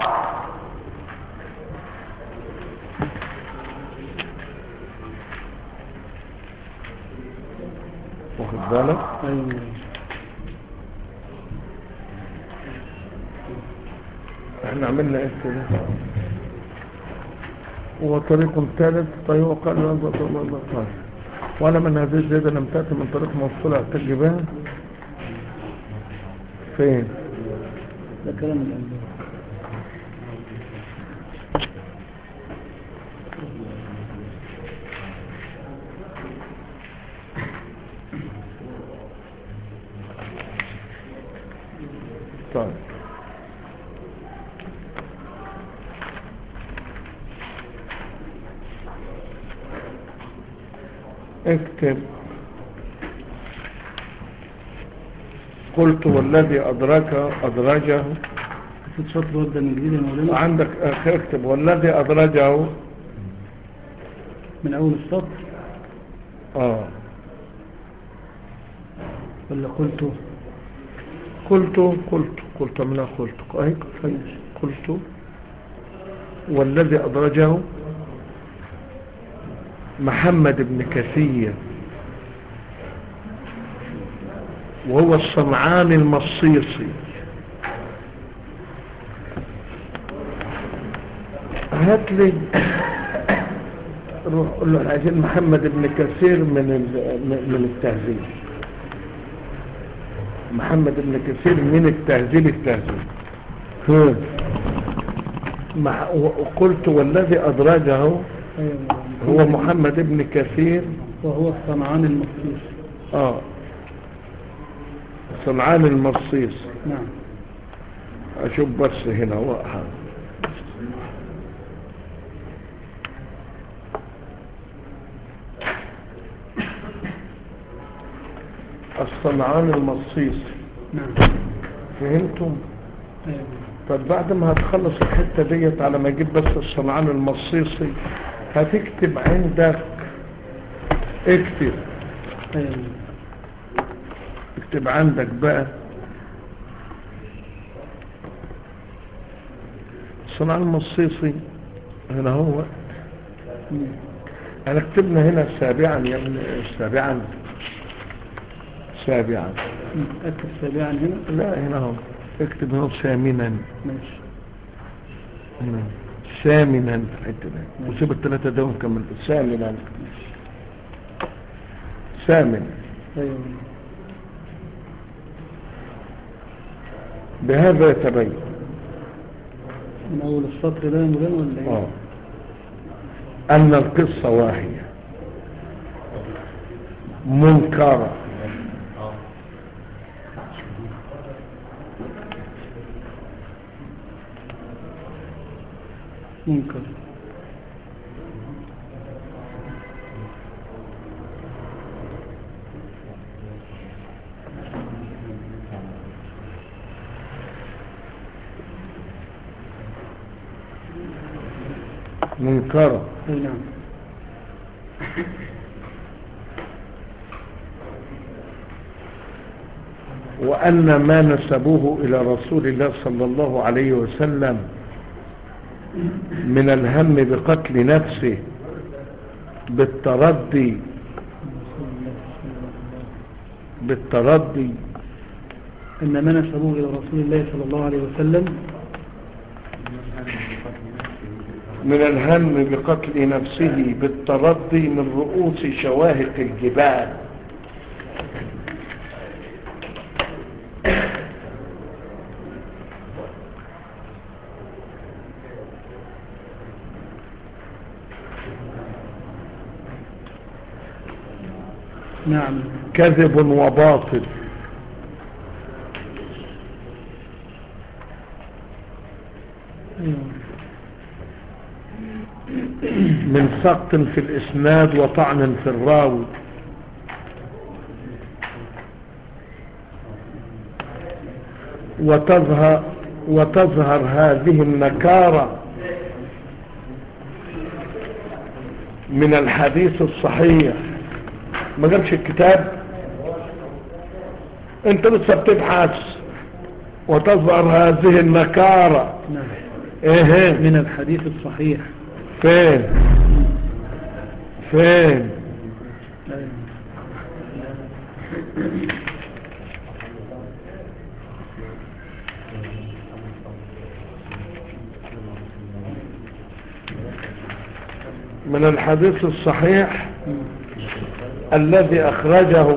واخد بالك ايوه احنا عملنا ايه كده وطريق ثالث طيب وقال لا ضغط الله الله قال وانا من هذه الزيادة لم تأتي من طريق موصولة احتج بها فين ده كلام الأنبياء طيب اكتب قلت والذي أدرك أدرجه في شطر وردة من جديد يا مولانا عندك أخ اكتب والذي أدرجه من أول السطر آه ولا قلت قلت قلت قلت من قلت أي قلت والذي أدرجه محمد بن كثير وهو الصنعان المصيصي هات لي روح قول له احنا عايزين محمد بن كثير من ال- من التهذيب محمد بن كثير من التهذيب التهذيب ها. مع وقلت والذي أدرجه أيوة يا مولانا. هو محمد بن كثير وهو الصنعان المخصوص اه صنعان المصيص نعم اشوف بس هنا هو أحد. الصنعان المصيص نعم فهمتم أيوة طب بعد ما هتخلص الحتة ديت على ما اجيب بس الصنعان المصيصي هتكتب عندك اكتب أيوة اكتب عندك بقى الصنعان المصيصي هنا هو مم. انا كتبنا هنا سابعا يا ابن سابعا سابعا أكتب سابعا هنا لا هنا هو اكتب هنا ثامنا ماشي هنا ثامنا في الحته دي وسيب الثلاثه دول كمل ثامنا ثامن أيوة بهذا يتبين من أول السطر ده يا مولانا ولا إيه؟ آه. أن القصة واحية منكرة منكر منكرة أي نعم وأن ما نسبوه إلى رسول الله صلى الله عليه وسلم من الهم بقتل نفسه بالتردي رسول الله صلى الله عليه وسلم. بالتردي إن ما نسبوه إلى رسول الله صلى الله عليه وسلم من الهم بقتل نفسه بالتردي من رؤوس شواهق الجبال نعم كذب وباطل أيوة. من سقط في الإسناد وطعن في الراوي وتظهر وتظهر هذه النكارة من الحديث الصحيح ما جابش الكتاب انت لسه بتبحث وتظهر هذه النكارة نعم ايه من الحديث الصحيح فين فين أيوة. من الحديث الصحيح الذي اخرجه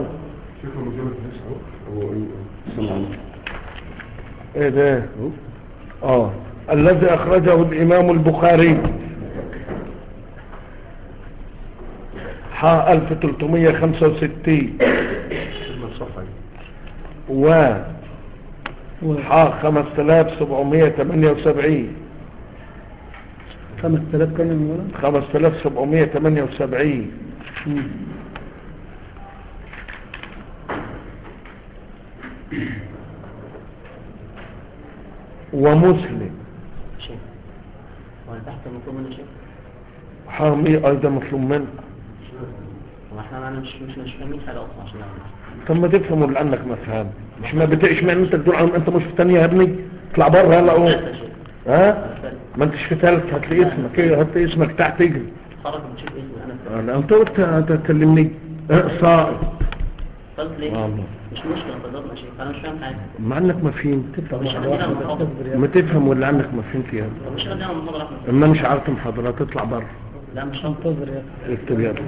ايه ده اه الذي اخرجه الامام البخاري حا 1365 و و حا 5778 5000 كان من ورا 5778 مم. ومسلم شيخ هو البحث المطلوب منه شيخ حامي ايضا مطلوب منه هو احنا معنا مش مش مش فاهمين حاجه اصلا عشان نعمل طب ما تفهموا اللي عنك ما فهم مش ما بتقش ما انت تقول عنهم انت مش في تانية يا ابني اطلع بره يلا قوم ثالثة شيخ ها ثالثة. ما انتش في ثالث هات لي اسمك ايه هات لي اسمك تحت اجري خرج بتشوف اسمي انا انا انت قلت هتكلمني اه صائب قلت ليه والله. مش مشكله صدقنا شيخ انا مش فاهم حاجه مع انك ما فهمت طب مش عندنا المحاضره ما تفهم واللي عنك ما فهمت يا ابني طب مش عندنا المحاضره احنا اما مش عارف محاضرات تطلع بره لا مش شرط انتظر يا أخي اكتب يا ابني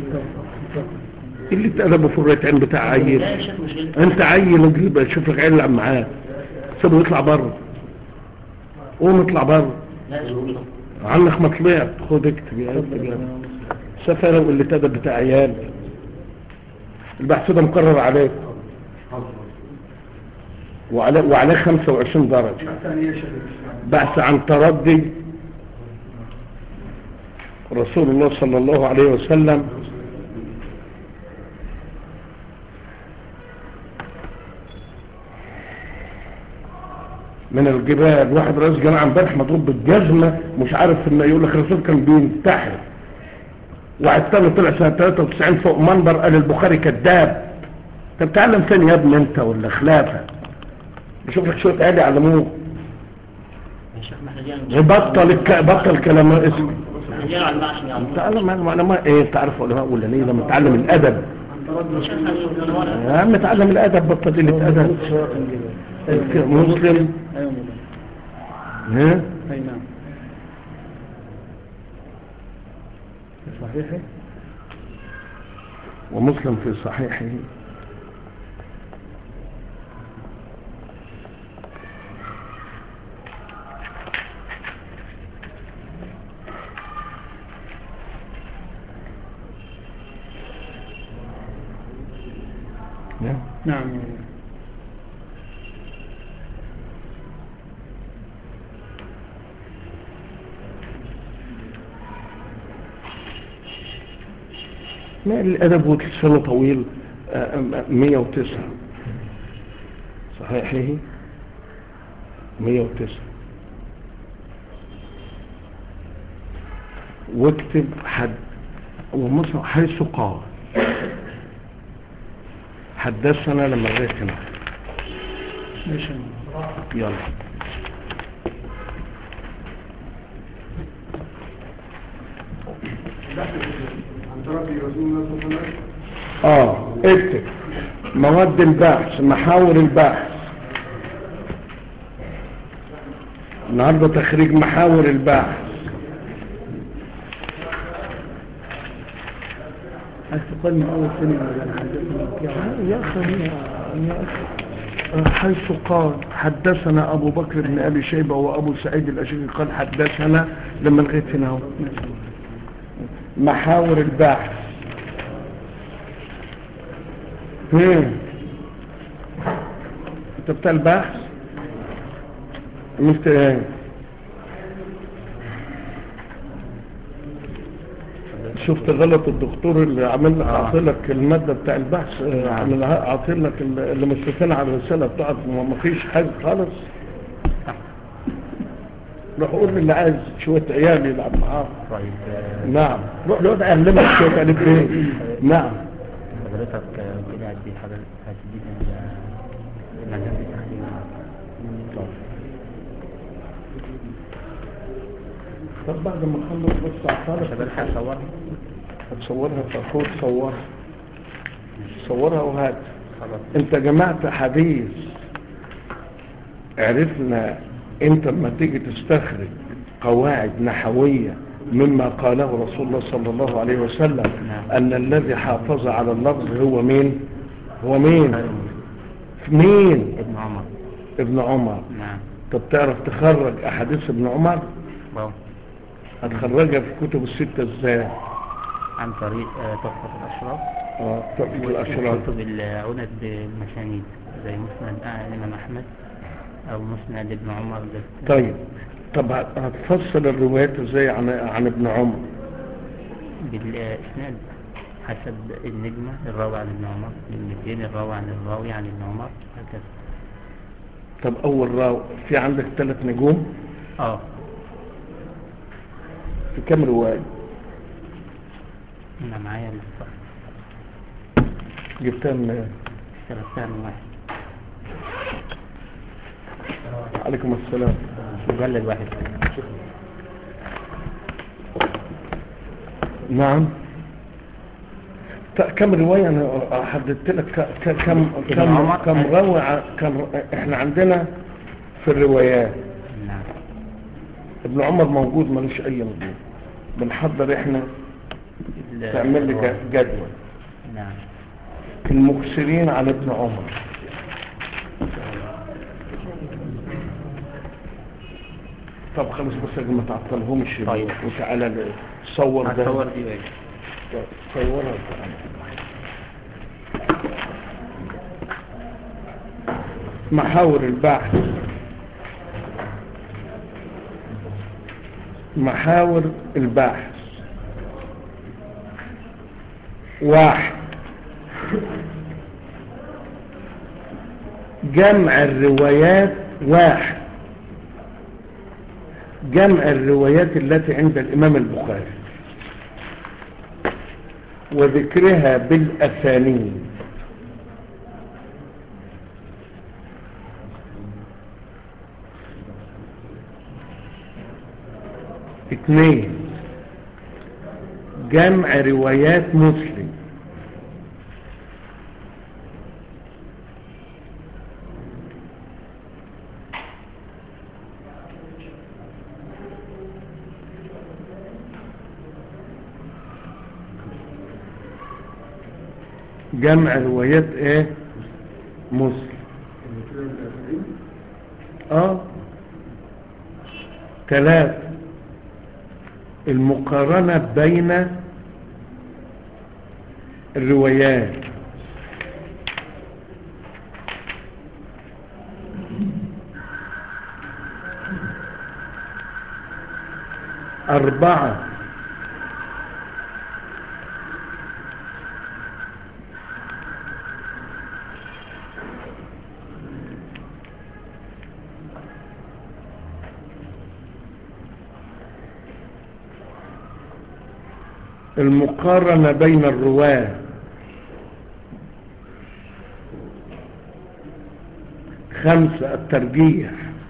اللي اتقلب في الريتين بتاع عيل لا يا شيخ مش جلد انت عيل وجيب اشوف لك عيل يلعب معاه سيبه يطلع بره قوم اطلع بره لا يا شيخ عنك ما طلعت خد اكتب يا اكتب يا سفر واللي تدب بتاع عيال البحث ده مقرر عليك وعليه وعليه 25 درجة بحث عن تردي رسول الله صلى الله عليه وسلم من الجبال واحد رئيس جماعة امبارح مضروب بالجزمة مش عارف ان يقول لك الرسول كان بينتحر واحد تاني طلع سنة 93 فوق منبر قال البخاري كذاب طب تعلم ثاني يا ابني انت ولا خلافة بشوف لك شوية عيال يعلموه يا شيخ ما احنا جينا بطل الك... بطل كلام اسمه احنا جينا على عشان يعلمونا تعلم انا انا ما ايه تعرف علماء ولا ليه لما تعلم الادب شيخ احنا من ورا يا عم تعلم الادب بطل قله ادب مسلم ايوه مولانا ها اي نعم صحيح ومسلم في صحيحه نعم. نعم يا مولانا. ما الادب وكسانه طويل آه، آه، 109 صحيحه 109 واكتب حد ومصر حيث قال حدثنا لما لغايه هنا ماشي يا مولانا. يلا اه اكتب مواد البحث محاور البحث النهارده تخريج محاور البحث عايز تقول من اول سنه ولا حدثنا يا اخي يا أخي، حيث قال حدثنا ابو بكر بن ابي شيبه وابو سعيد الاشعري قال حدثنا لما لغيت هنا اهو محاور البحث ايه انت بتاع البحث عملت ايه شفت غلط الدكتور اللي عامل لك عاطلك المادة بتاع البحث آه، عامل عاطلك اللي مشرفين على الرسالة بتاعت ما ما فيش حاجة خالص روح قول للي عايز شوية عيال يلعب معاه طيب آه، نعم روح له اعلمك شوية الف ايه نعم حضرتك آه، كده هدي حضرتك هتدينا ال- المنهج التخريجي طب بعد ما نخلص بس عطالك شباب هصورها هتصورها فخد صورها صورها وهات خلاص انت جمعت حديث عرفنا انت لما تيجي تستخرج قواعد نحوية مما قاله رسول الله صلى الله عليه وسلم نعم. ان الذي حافظ على اللفظ هو مين هو مين خير مسلم. مين ابن عمر ابن عمر نعم طب تعرف تخرج احاديث ابن عمر واو هتخرجها في كتب الستة ازاي عن طريق آه، تحفة الأشراف اه تحفة الاشراف وكتب العند بالمسانيد زي مسند آه، الإمام أحمد أو مسند ابن عمر ده طيب طب هتفصل الروايات ازاي عن عن ابن عمر بالإسناد حسب النجمة الراوي عن ابن عمر بالمتين الراوي عن الراوي عن ابن عمر هكذا طب اول راو في عندك ثلاث نجوم اه في كام رواية أنا معايا الصح جبتها من ثلاثة من واحد عليكم السلام مجلد واحد نعم ط- كم رواية انا حددت لك ك- ك- كم ابن كم عمر. كم راوي ع- كم احنا عندنا في الروايات نعم ابن عمر موجود ملوش اي نجوم بنحضر احنا ال- تعمل لي ج- جدول نعم المكسرين على ابن عمر طب خلاص بس ما تعطلهمش طيب. وتعالى ل- صور ده هتصور دي واجب صورها تعالى. محاور البحث محاور البحث واحد جمع الروايات واحد جمع الروايات التي عند الإمام البخاري وذكرها بالأسانيد اثنين جمع روايات مسلم جمع روايات ايه مسلم اه ثلاثة المقارنة بين الروايات أربعة المقارنة بين الرواة خمسة الترجيح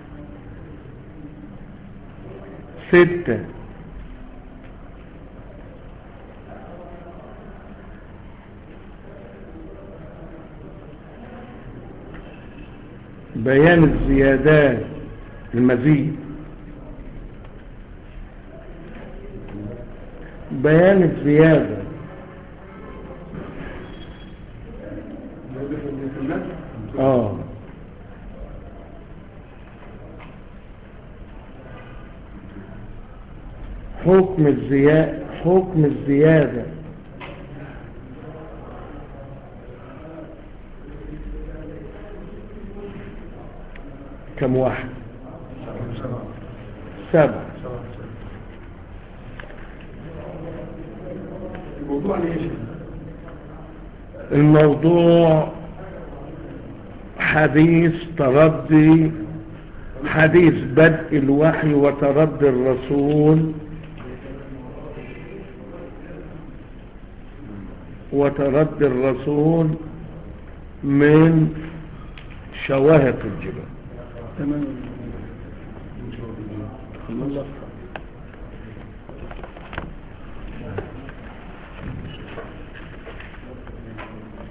ستة بيان الزيادات المزيد بيان الزيادة اه حكم الزيادة حكم الزيادة كم واحد سبعة الموضوع ليش الموضوع حديث تردي حديث بدء الوحي وتردي الرسول وتردي الرسول من شواهق الجبال تمام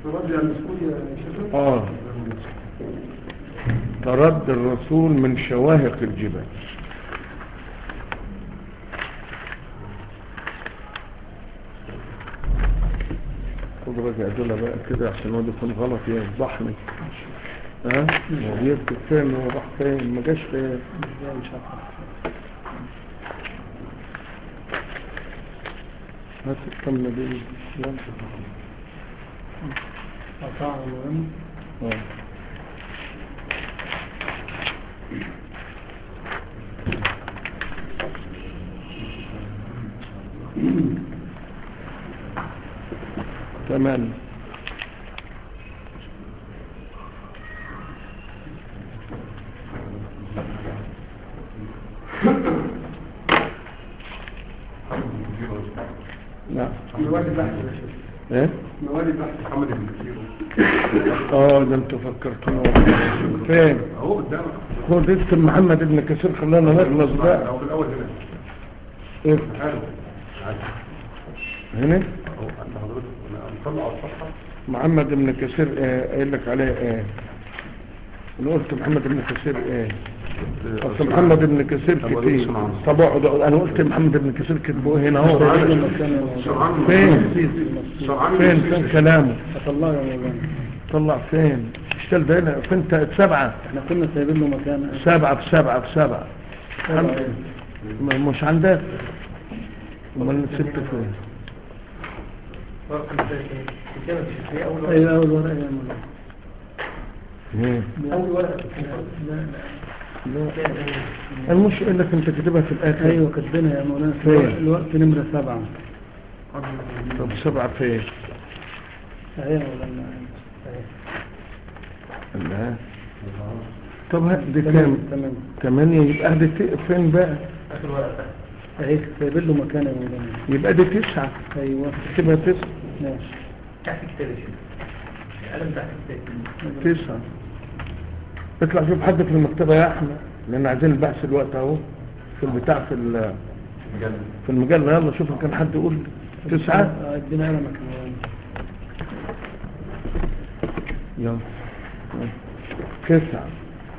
رجع المسؤول يا شيخ اه ترد الرسول من شواهق الجبال خد راجع دول بقى كده عشان هو ده يكون غلط يفضحني ها هو بيكتب فين هو راح فين ما جاش فين مش عارف هات الكلمة دي يلا. قطع المهم اه تمام نعم موالي بحث يا شيخ ايه موالي بحث محمد بن كثير اه ده انت فكرتني والله. فين اهو قدامك خد اكتب محمد ابن كثير خلانا نخلص بقى او في الاول هنا إيه؟ حلو هنا اهو انت حضرتك نطلع على الصفحه محمد ابن كثير ايه قايل لك عليه ايه انا قلت محمد ابن كثير ايه اصل محمد ابن كثير كتير طب اقعد اقعد. انا قلت محمد ابن كثير كتبه هنا اهو فين فين فين كلامه الله يا مولانا طلع فين اشتغل ده هنا فين تا- سبعة احنا كنا سايبين له مكان سبعة في سبعة في سبعة سبعة. م- مش عندك امال سبت فين ايوه اول ورقه يا مولانا مم. اول ورقه لا لا المش انك انت كاتبها في الاخر ايوه كاتبينها يا مولانا في فين؟ الوقت- الوقت نمره سبعه طب سبعة فين اهي يا مولانا اهي لا طب هات دي تمام كام تمام تمانية يبقى دي ت- فين بقى اهي سايبين له مكان يا مولانا يبقى دي تسعة ايوه تبقى تسعة ماشي تحت كتاب يا شيخ القلم تحت كتاب تسعة اطلع شوف حد في المكتبة يا احمد لان عايزين البحث الوقت اهو في البتاع في ال- في المجلة يلا شوف إن كان حد يقول تسعة آه، ادينا قلمك يا مولانا يلا تسعة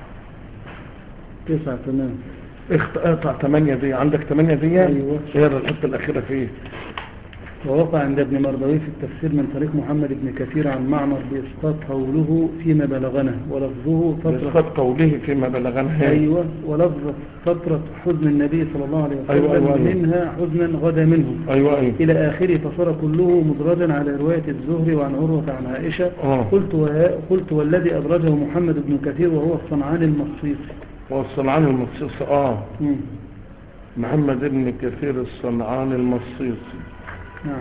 تسعة تمام اخت- اقطع تمانية دي عندك تمانية دي أيوة. هي الحتة الأخيرة فيه ووقع عند ابن مردوي في التفسير من طريق محمد بن كثير عن معمر بإسقاط قوله فيما بلغنا ولفظه فترة بإسقاط قوله فيما بلغنا أيوة ولفظ فترة حزن النبي صلى الله عليه وسلم أيوة، أيوة، أيوة. منها حزنا غدا منه أيوة أيوة إلى آخره فصار كله مدرجا على رواية الزهري وعن عروة عن عائشة آه. قلت, وه... قلت والذي أدرجه محمد بن كثير وهو الصنعاني المصيصي والصنعاني المصيص اه مم. محمد ابن كثير الصنعاني المصيصي نعم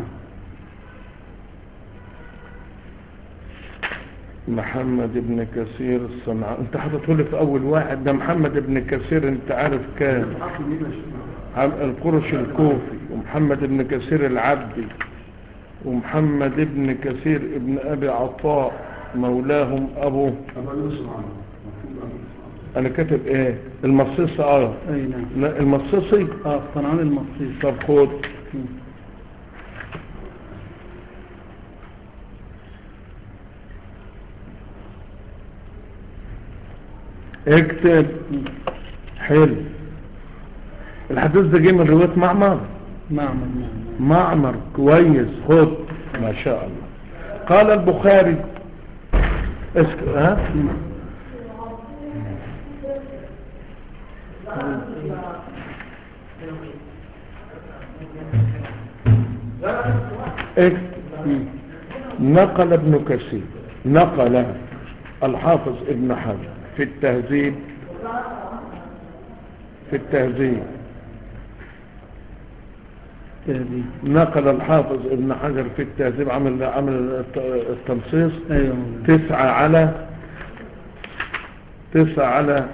محمد ابن كثير الصنعاني انت حاططه لي في اول واحد ده محمد ابن كثير انت عارف كام عم- القرش الكوفي ومحمد ابن كثير العبدي ومحمد ابن كثير ابن ابي عطاء مولاهم ابو انا كاتب ايه المصيصي اه أي نعم لا المصيصي آه الصنعاني المصيصي طب خد مم. اكتب مم. حلو الحديث ده جه من رواية معمر معمر نعم معمر كويس خد ما شاء الله قال البخاري اسك... ها مم. اكتب مم. نقل ابن كثير نقل الحافظ ابن حجر في التهذيب في التهذيب تهديد نقل الحافظ ابن حجر في التهذيب عمل عمل الت- التنصيص أيوة مولانا. تسعة على تسعة على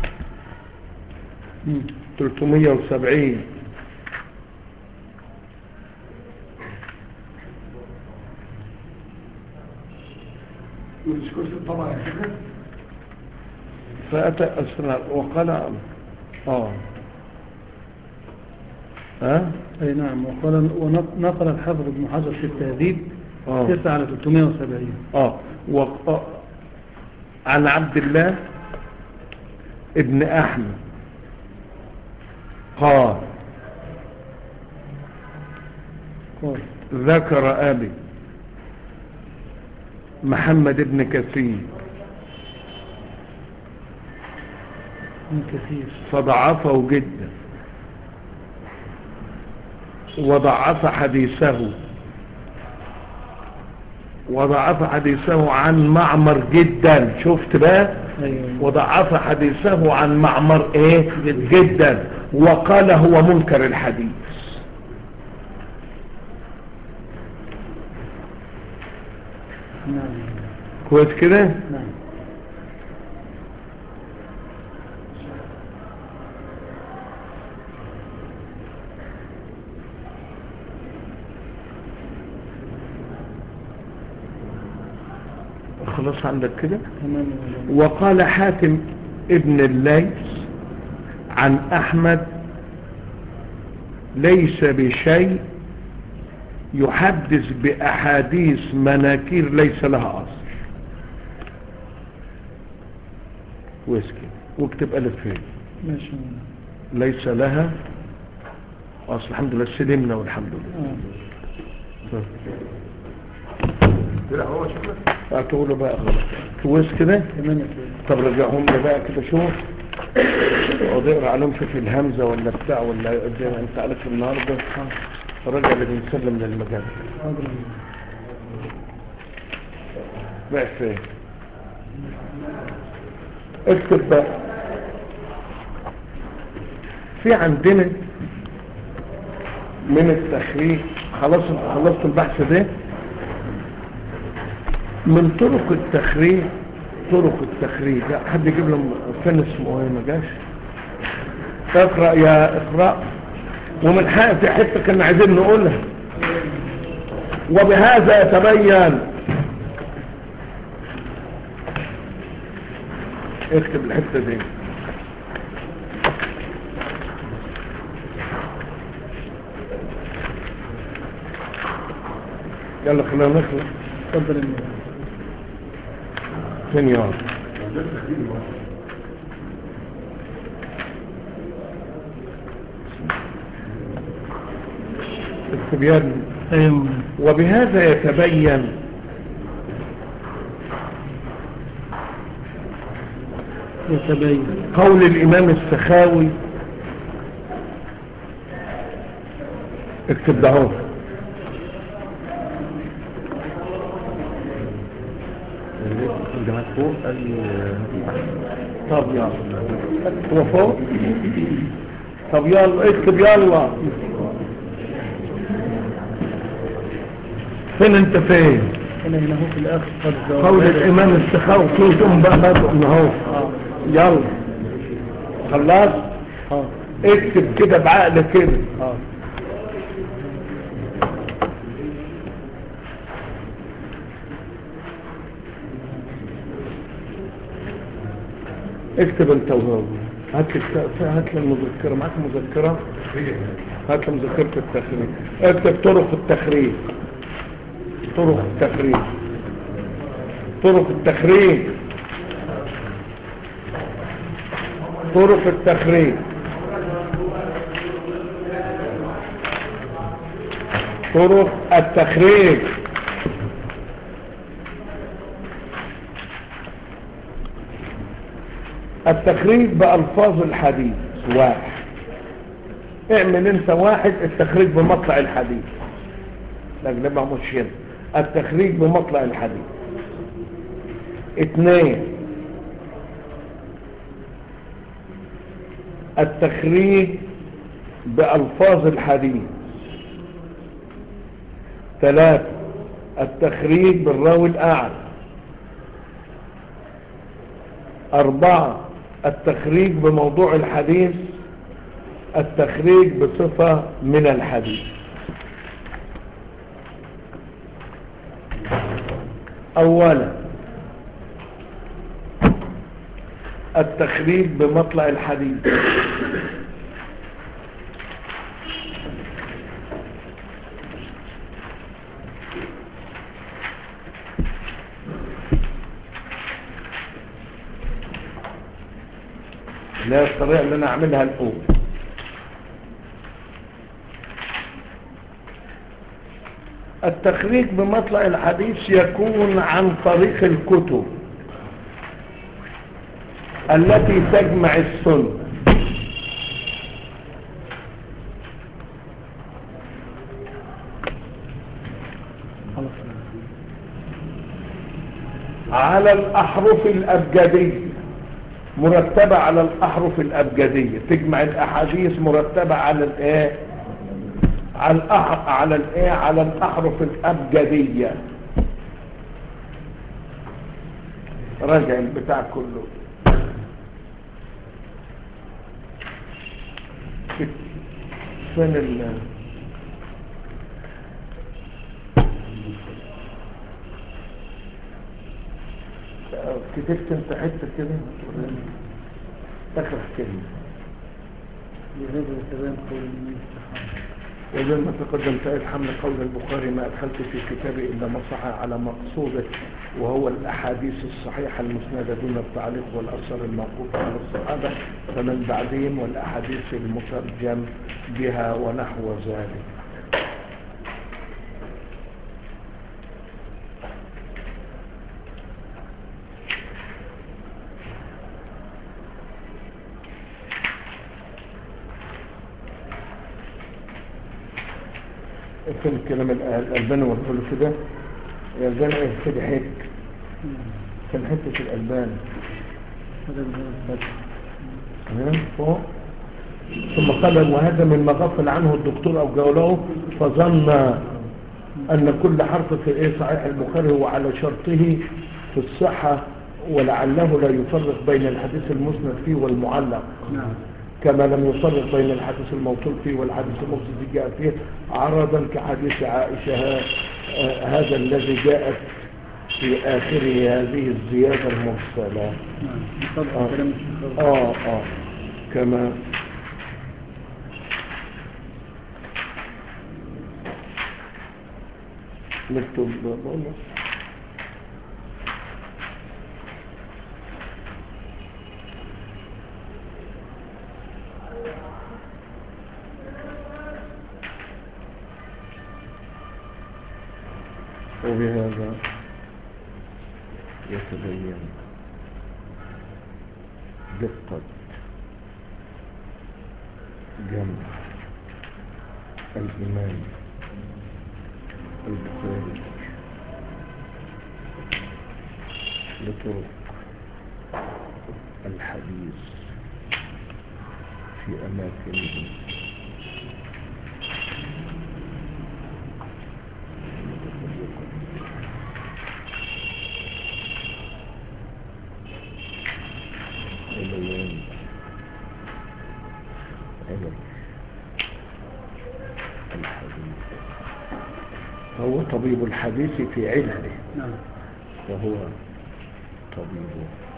مم. 370 فأتى أسرع وقال آه ها أي نعم وقال ونقل الحافظ ابن حجر في التهذيب اه تسعة على 370 اه و... آه. عن عبد الله ابن احمد قال قال ذكر ابي محمد ابن كثير من كثير فضعفه جدا وضعف حديثه وضعف حديثه عن معمر جدا شفت بقى أيوة وضعف حديثه عن معمر ايه جدا وقال هو منكر الحديث نعم كويس كده نعم خلاص عندك كده تمام يا مولانا. وقال حاتم ابن الليث عن احمد ليس بشيء يحدث باحاديث مناكير ليس لها اصل كويس كده واكتب الف فين ماشي يا مولانا. ليس لها اصل الحمد لله سلمنا والحمد لله آه. لا هو شكله هتقوله بقى خلاص كويس كده تمام يا سيدي طب رجعهم لي بقى كده شوف اقعد اقرا عليهم شوف الهمزه ولا بتاع ولا زي ما انت عليك النهارده راجع اللي بنسلم للمجال حاضر يا مولانا. بقى فين اكتب بقى في عندنا من التخريج خلاص انت خلصت البحث ده من طرق التخريج طرق التخريج لا، حد يجيب لهم فين اسمه ايه ما جاش اقرا يا اقرا ومن حق في حته كنا عايزين نقولها وبهذا يتبين اكتب الحته دي يلا خلينا نخلص اتفضل يا مولانا. فين يا رب؟ اكتب يا ابني ايوه يا مولانا. وبهذا يتبين يتبين قول الإمام السخاوي اكتب ده اهو الجماعة فوق قال لي طب يلا هو فوق طب يلا اكتب يلا فين انت فين انا هنا اهو في الاخر قد قول الامام السخاوي فيكم بقى بدأ اهو يلا خلاص حاضر اكتب كده بعقل كده حاضر اكتب انت وهو هات لي الت- هات لي المذكره معاك مذكره هات لي مذكره التخريج اكتب طرق التخريج طرق التخريج طرق التخريج طرق التخريج طرق التخريج التخريج بألفاظ الحديث واحد اعمل انت واحد التخريج بمطلع الحديث لكن ما مش هنا التخريج بمطلع الحديث اثنين التخريج بألفاظ الحديث ثلاثة التخريج بالراوي الأعلى أربعة التخريج بموضوع الحديث التخريج بصفة من الحديث أولا التخريج بمطلع الحديث اللي هي الطريقة اللي انا اعملها الاول التخريج بمطلع الحديث يكون عن طريق الكتب التي تجمع السنة خلاص على الأحرف الأبجدية مرتبة على الأحرف الأبجدية تجمع الأحاديث مرتبة على الإيه على الأح... على الإيه على الأحرف الأبجدية راجع البتاع كله فين ال كتبت انت حته كده اخر كلمه بهذا يتبين قول النبي وزي ما تقدم سائل حمل قول البخاري ما أدخلت في كتابي إلا ما صح على مقصوده وهو الأحاديث الصحيحة المسندة دون التعليق والأثر الموقوف على الصحابة فمن بعدهم والأحاديث المترجم بها ونحو ذلك فين الكلام الأ- الألباني والحلو كده الألباني ايه كده هيك كان حتة الألباني هذا بهذا الفتح تمام فوق ثم قال وهذا مما غفل عنه الدكتور أو جوله فظن أن كل حرف في إيه صحيح البخاري هو على شرطه في الصحة ولعله لا يفرق بين الحديث المسند فيه والمعلق نعم كما لم يفرق بين الحديث الموصول فيه والحديث المرسل جاء فيه عرضا كحديث عائشة ها- آه، هذا الذي جاءت في آخره هذه الزيادة المرسلة نعم بطبع آه. كلام الشيخ آه آه كما نكتب بقول وبهذا يتبين دقة جمع الإمام البخاري لطرق الحديث في أماكنه البيان علم الحديث هو طبيب الحديث في علمه نعم وهو طبيب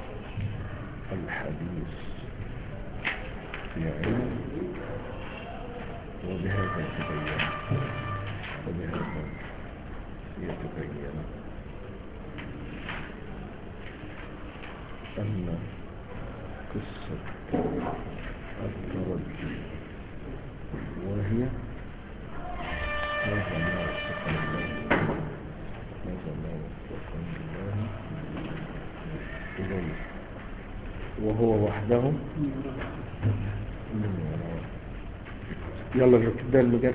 الحديث في علمه وبهذا يتبين وبهذا يتبين أن قصة الترجي وهي هذا ما وفقنا الله هذا ما وفقنا الله إليه وهو وحده من وراء يلا جو ده المجال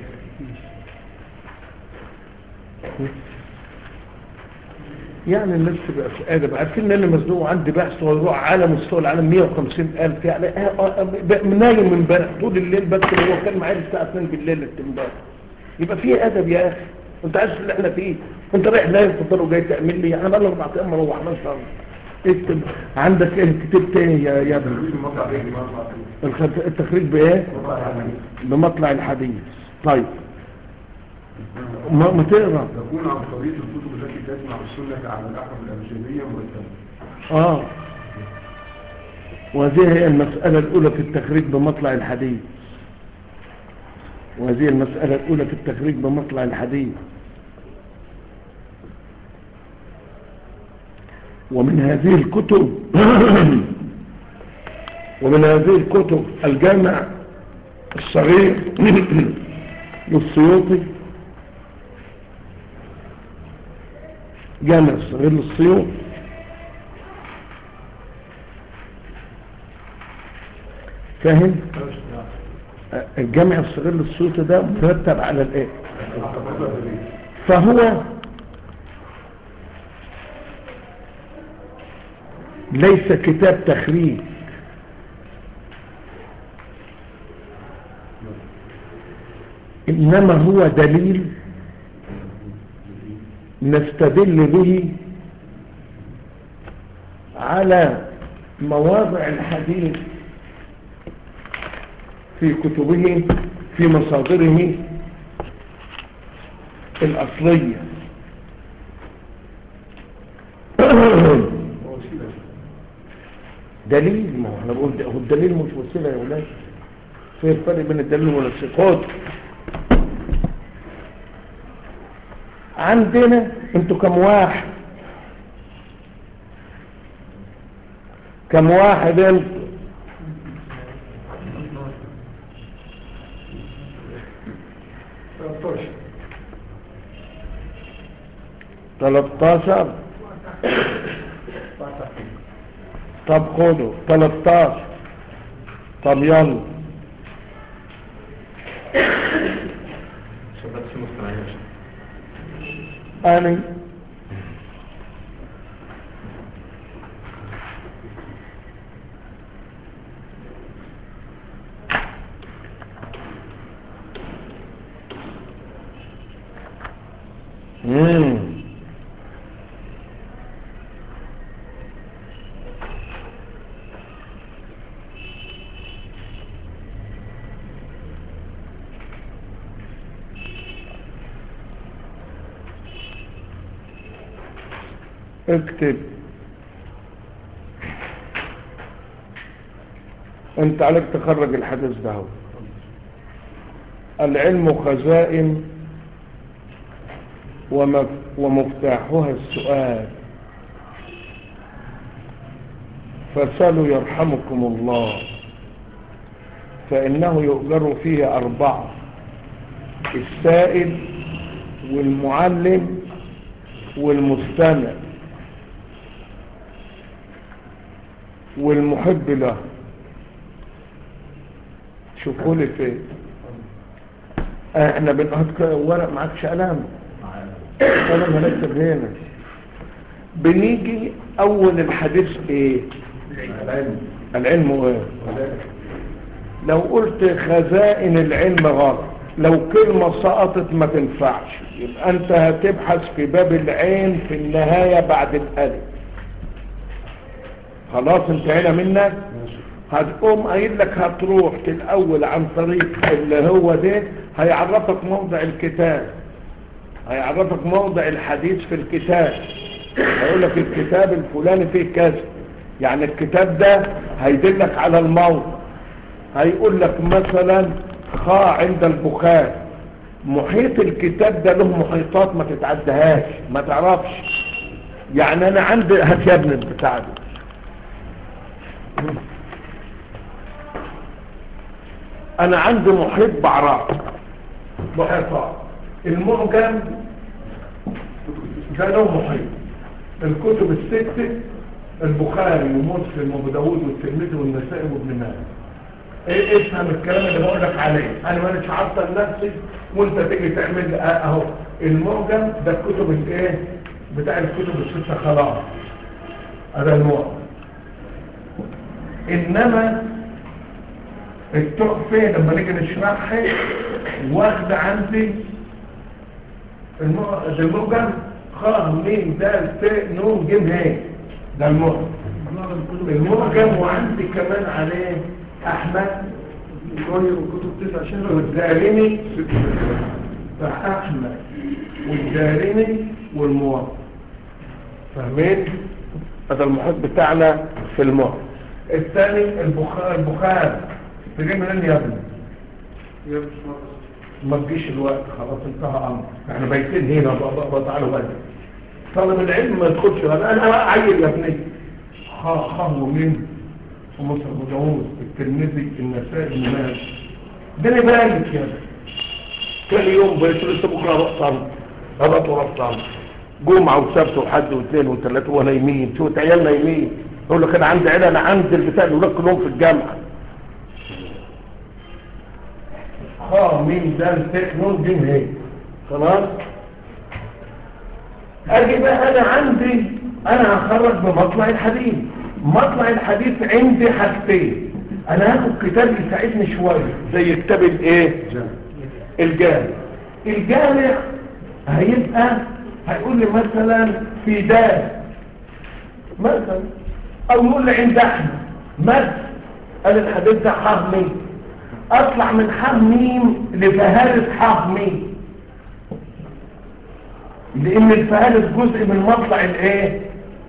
يعني الناس تبقى في ادب عارفين ان انا مزنوق عندي بحث ويروح على مستوى العالم 150 الف يعني آه، آه، آه، نايم من امبارح طول الليل بس اللي هو كان معايا الساعه 2 بالليل امبارح يبقى في ادب يا اخي انت عارف اللي احنا فيه انت رايح نايم في الدار وجاي تعمل لي انا بقى اربع ايام ما روحناش اكتب عندك ايه كتبت ايه يا يا ابني الخط- التخريج بايه بمطلع الحديث طيب ما ما تقرا تكون عن طريق الكتب التي تجمع السنة على الأحرف الأبجدية مرتبة اه وهذه هي المسألة الأولى في التخريج بمطلع الحديث وهذه المسألة الأولى في التخريج بمطلع الحديث ومن هذه الكتب ومن هذه الكتب الجامع الصغير للسيوطي جامع الصغير للسيوط فاهم الجامع الصغير للسيوطي ده مرتب على الايه فهو ليس كتاب تخريج إنما هو دليل نستدل به على مواضع الحديث في كتبه في مصادره الأصلية دليل ما هو انا بقول ده- هو الدليل مش وسيله يا ولاد في الفرق بين الدليل والثقات عندنا انتوا كم واحد كم واحد انتوا تلتاشر طب خدوا تلتاشر طب يلا شباب في مستمعين أنا مم. اكتب انت عليك تخرج الحديث ده هو. العلم خزائن ومف- ومفتاحها السؤال فسألوا يرحمكم الله فإنه يؤجر فيه أربعة السائل والمعلم والمستمع والمحب له شوفوا لي فين احنا بنقعد ورق معكش قلم قلم هنكتب هنا بنيجي اول الحديث ايه العلم العلم ايه لو قلت خزائن العلم غلط لو كلمة سقطت ما تنفعش يبقى انت هتبحث في باب العين في النهاية بعد الالف خلاص انتهينا منك هتقوم قايل لك هتروح الاول عن طريق اللي هو ده هيعرفك موضع الكتاب هيعرفك موضع الحديث في الكتاب هيقول لك الكتاب الفلاني فيه كذا يعني الكتاب ده هيدلك على الموضع هيقول لك مثلا خاء عند البخاري محيط الكتاب ده له محيطات ما تتعدهاش ما تعرفش يعني انا عندي هات يا ابني البتاع ده انا عندي محيط بعراق محيطات المعجم ده له محيط الكتب الستة البخاري ومسلم وابو داوود والترمذي والنسائي وابن ماجه ايه افهم الكلام اللي بقول لك عليه انا مانيش عطل نفسي وانت تيجي تعمل لي اه اهو المعجم ده الكتب الايه بتاع الكتب الستة خلاص هذا المعجم انما التحفة لما نيجي نشرحها واخد عندي الم- ده المعجم خاء ميم دال ت نون جيم هاي ده المعجم المعجم وعندي كمان عليه احمد شوية وكتب تسع شهر والدارمي فاحمد والدارمي والموافق فاهمين هذا المحيط بتاعنا في المعجم الثاني البخاري البخاري تجي منين يا ابني يا مش مرة ما تجيش الوقت خلاص انتهى امر احنا بايتين هنا بقى بقى بقى تعالوا بدري طالب العلم ما يدخلش انا انا عيل يا ابني خا خا ومين ومصر ابو داوود الترمذي النسائي الناس الدنيا بالك يا كان يوم بيت لسه بكره اروح صلاه هبط واروح صلاه جمعه وسبت وحد واثنين وثلاثه ونايمين شو عيال نايمين يقول لك انا عندي عيله انا عندي البتاع الاولاد كلهم في الجامعه اه مين ده التكنون دي هي خلاص اجي بقى انا عندي انا هخرج بمطلع الحديث مطلع الحديث عندي حاجتين انا هاخد كتاب يساعدني شويه زي كتاب الايه الجامع الجامع هيبقى هيقول لي مثلا في دار مثلا او يقول لي عند احمد مثلا قال الحديث ده حرمي اطلع من حرميم لفهارس حرمي لان الفهارس جزء من مطلع الايه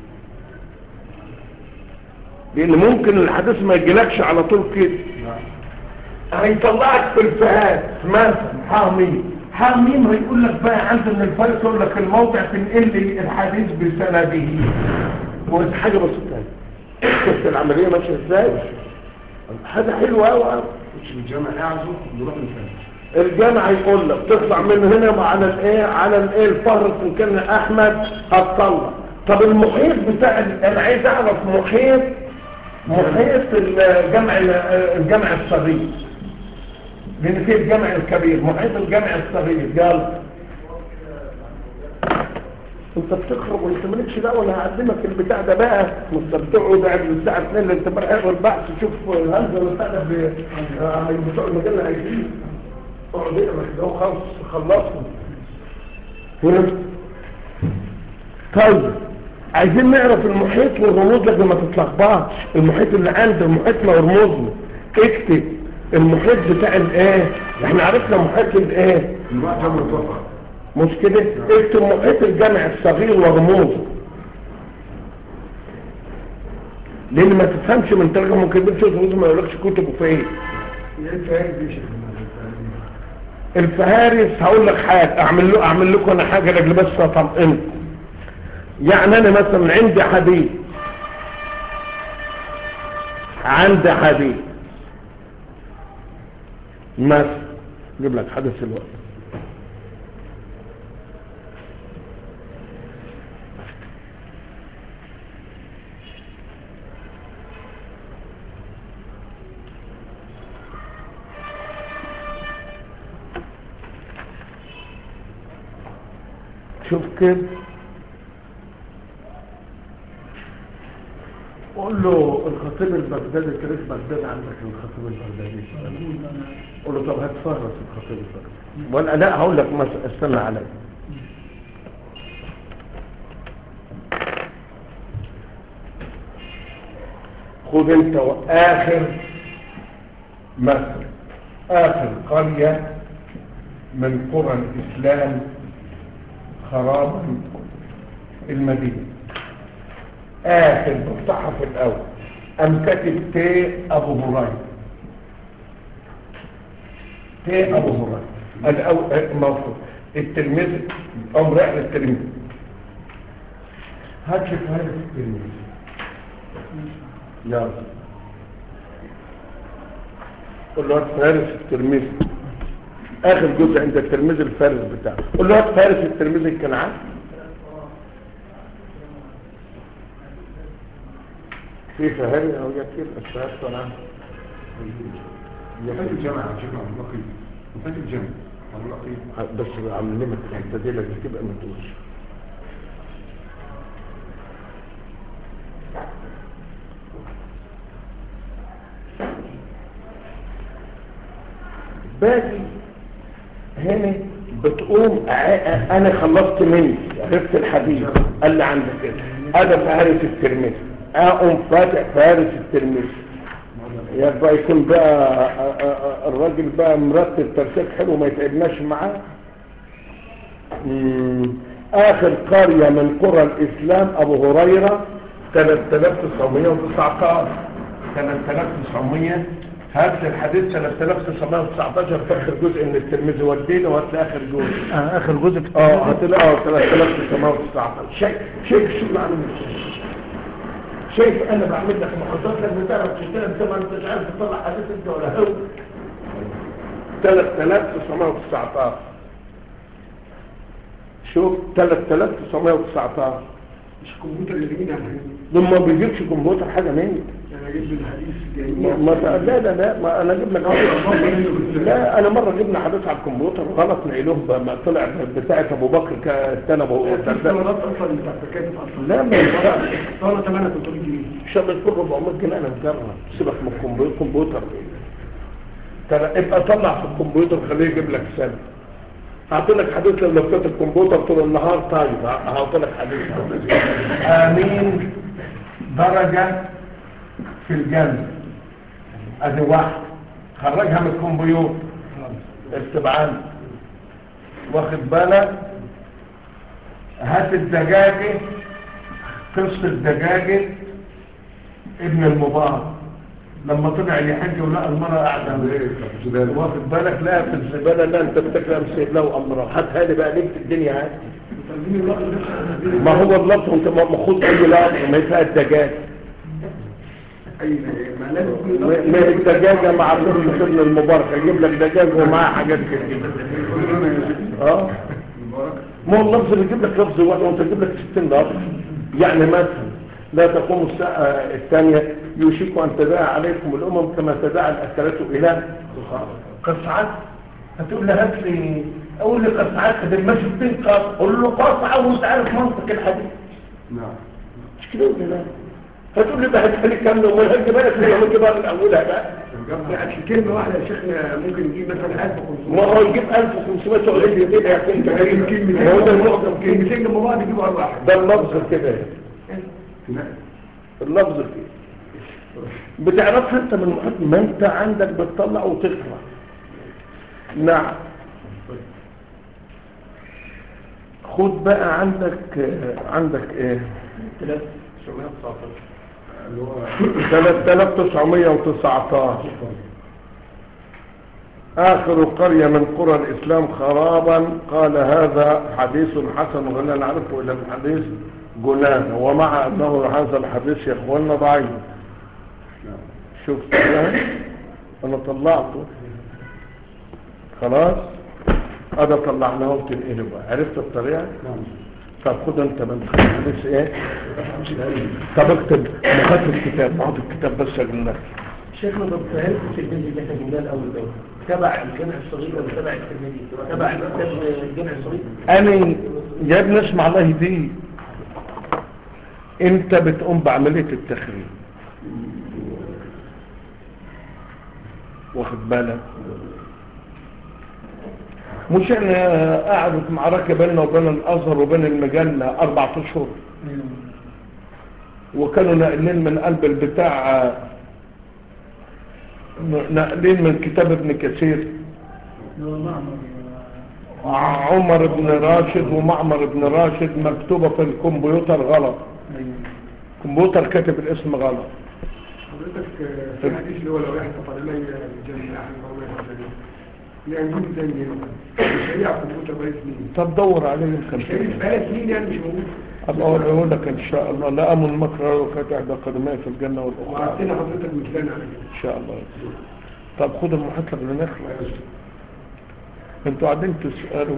لان ممكن الحديث ما يجيلكش على طول كده هيطلعك في الفهارس مثلا حرميم حرميم هيقول لك بقى عند من الفارس يقول لك الموضع تنقل لي الحديث بسنده ودي حاجه بسيطه شفت العمليه ماشيه ازاي حاجه حلوه قوي مش الجامع اعزو نروح نفهم الجامع يقول لك تطلع من هنا على الايه على الايه الفهرس ان كان احمد هتطلع طب المحيط بتاع ال- انا عايز اعرف محيط محيط الجمع الجمع الصغير لان في الجمع الكبير محيط الجمع الصغير يلا انت بتخرج وانت مالكش دعوه ولا هقدمك البتاع ده بقى انت بتقعد قاعد من الساعه 2 اللي انت بقى البحث تشوف هنزل ولا بتاع ده ب- آه، بتوع المجله عايزين اقعد اقرا كده وخلص خلصنا فهمت طيب عايزين نعرف المحيط والرموز لكن ما تتلخبطش المحيط اللي عند المحيطنا ورموزنا اكتب المحيط بتاع الايه احنا عرفنا محيط الايه الوقت جامع توفى مش كده اكتب محيط الجامع الصغير ورموزه لان ما تفهمش من ترجمه ممكن تشوف رموزه ما يقولكش كتبه فين ايه الفايد دي شيخ الفهارس هقول لك حاجه اعمل له اعمل لكم انا حاجه لاجل بس اطمئن يعني انا مثلا عندي حديد عندي حديد مثلا اجيب لك حدث الوقت شوف كده قول له الخطيب البغدادي تاريخ بغداد عندك الخطيب البغدادي قول له طب هتفرس الخطيب البغدادي ولا لا هقول لك مثلا استنى عليا خد انت واخر مثل اخر قريه من قرى الاسلام خرابا المدينة آخر بالصحف الأول أم كاتب تي أبو هريرة تي أبو هريرة الأول موقف التلميذ أم رحلة التلميذ هات لي فارس التلميذ يلا قول له هات فارس التلميذ اخر جزء عند التلميذ الفارس بتاعه قول له هات فارس التلميذ الكنعان في فهاري او يكيل الشهادة كنعان فايد الجامع يا شيخ عبد اللطيف فايد الجامع عبد اللطيف بس علمك الحته دي لازم تبقى ما تقولش باقي هنا بتقوم ع- انا خلصت مني عرفت الحديث قال لي عندك كده انا فارس الترمذي اقوم فاتح فارس الترمذي يبقى يكون بقى آه، آه، آه، الراجل بقى مرتب ترتيب حلو ما يتعبناش معاه مم. اخر قرية من قرى الاسلام ابو هريرة 3919 3900 هات لي الحديث 3919 في اخر جزء من الترمذي ودينا وهات لي اخر جزء آه آخر جزء في اه هتلاقي اه 3919 شيء شيء شو اللي عامل شايف انا بعمل لك محاضرات لك بتعرف تشتغل انت ما انتش عارف تطلع حديث انت ولا هو 3919 شوف 3919 مش الكمبيوتر اللي بيجي على لما ما بيجيبش كمبيوتر حاجه مني انا اجيب له الحديث ما جميع ما- لا لا لا ما انا اجيب لك لا انا مره جبنا حديث على الكمبيوتر غلط نقلوه ب- ما طلع بتاعه ابو بكر كان ابو الثمرات اصلا بتاعت التكاتف اصلا لا ما ينفعش طالما ثمنها 300 جنيه ان شاء الله يكون 400 جنيه انا مجرب سيبك من الكمبيوتر كمبيوتر ترى ابقى طلع في الكمبيوتر خليه يجيب لك سنه هعطي لك حديث لو لفيت الكمبيوتر طول النهار طيب هعطي لك حديث امين درجه في الجنه ادي واحد خرجها من الكمبيوتر استبعاد واخد بالك هات الدجاجه قصه الدجاجه ابن المبارك لما طلع يحج ولقى المرأة قاعدة واخد بالك لا في الزبالة لا انت بتكلم سيد له امرها هاتها لي بقى نكت الدنيا هات ما هو اللفظ انت ما خد اي لفظ ما يفيها الدجاج اي ما لازم يكون ما ما الدجاجة مع قصة ابن المبارك اجيب لك دجاج ومعاه حاجات كتير اه ما هو اللفظ بيجيب لك لفظ واحد وانت تجيب لك 60 لفظ يعني مثلا لا تقوم الساعة الثانية يوشك أن تداعى عليكم الأمم كما تداعى الأكلات إلى قصعات هتقول لي هات لي أقول لي قصعات ده ما 60 قصعة قول له قصعة وأنت عارف منطق الحديث نعم مش كده ولا لا هتقول لي بقى هتخلي كاملة وما هتجيبها لك ليه ما تجيبها من أولها بقى يعني كلمة واحدة يا شيخنا ممكن نجيب مثلا 1500 ما هو يجيب 1500 تقول لي كده يا أخي أنت غريب كلمتين ما هو ده المعظم كده كلمتين جنب بعض يجيبوا على واحد ده اللفظ كده اللفظ كده بتعرفها انت من المحيط ما انت عندك بتطلع وتقرا نعم خد بقى عندك عندك ايه 3919 آخر قرية من قرى الإسلام خرابا قال هذا حديث حسن ولا نعرفه إلا من حديث جنان ومع أنه هذا الحديث يا إخواننا ضعيف شفت ده أنا طلعته خلاص هذا طلعناه وتنقله بقى عرفت الطريقة؟ طب خد انت من حديث ايه؟ طب اكتب مخاطر الكتاب اقعد الكتاب بس اجل لك شيخنا طب فهمت التلميذ اللي احنا جبناه الاول ده تبع الجمع الصغير ولا تبع التلميذ تبع الكتاب الجمع الصغير انا يا ابني اسمع الله يهديك انت بتقوم بعملية التخريج واخد بالك مش احنا قعدت معركة بيننا وبين الازهر وبين المجلة اربع اشهر وكانوا ناقلين من قلب البتاع ناقلين من كتاب ابن كثير عمر بن راشد ومعمر بن راشد مكتوبة في الكمبيوتر غلط الكمبيوتر كاتب الاسم غلط حضرتك في الحديث اللي هو لو يحفظ علي الجنة أحد الله يحفظ يعني نجيب زي الشريعة كمبيوتر بقى سنين طب دور عليه يمكن شريعة بقى سنين يعني مش موجود ابقى اقول لك ان شاء الله لا امن مكر وكانت احدى قدمي في الجنه والاخرى وعدتنا حضرتك مثلنا عليه ان شاء الله طب خد المحاضره اللي نخلص انتوا قاعدين تسالوا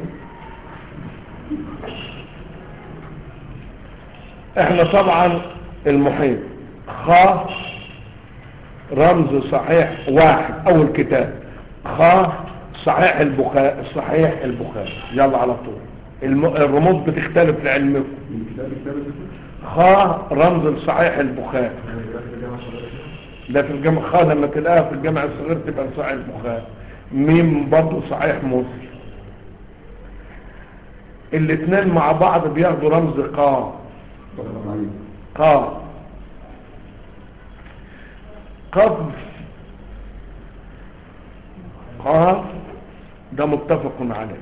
احنا طبعا المحيط خ رمز صحيح واحد اول كتاب خ صحيح البخاري صحيح البخاري يلا على طول الم... الرموز بتختلف لعلمكم خ رمز لصحيح البخاري ده في الجامع خ لما تلاقيها في الجامع الصغير تبقى صحيح البخاري ميم برضه صحيح مسلم الاثنين مع بعض بياخدوا رمز قا قا قف قاف ده متفق عليه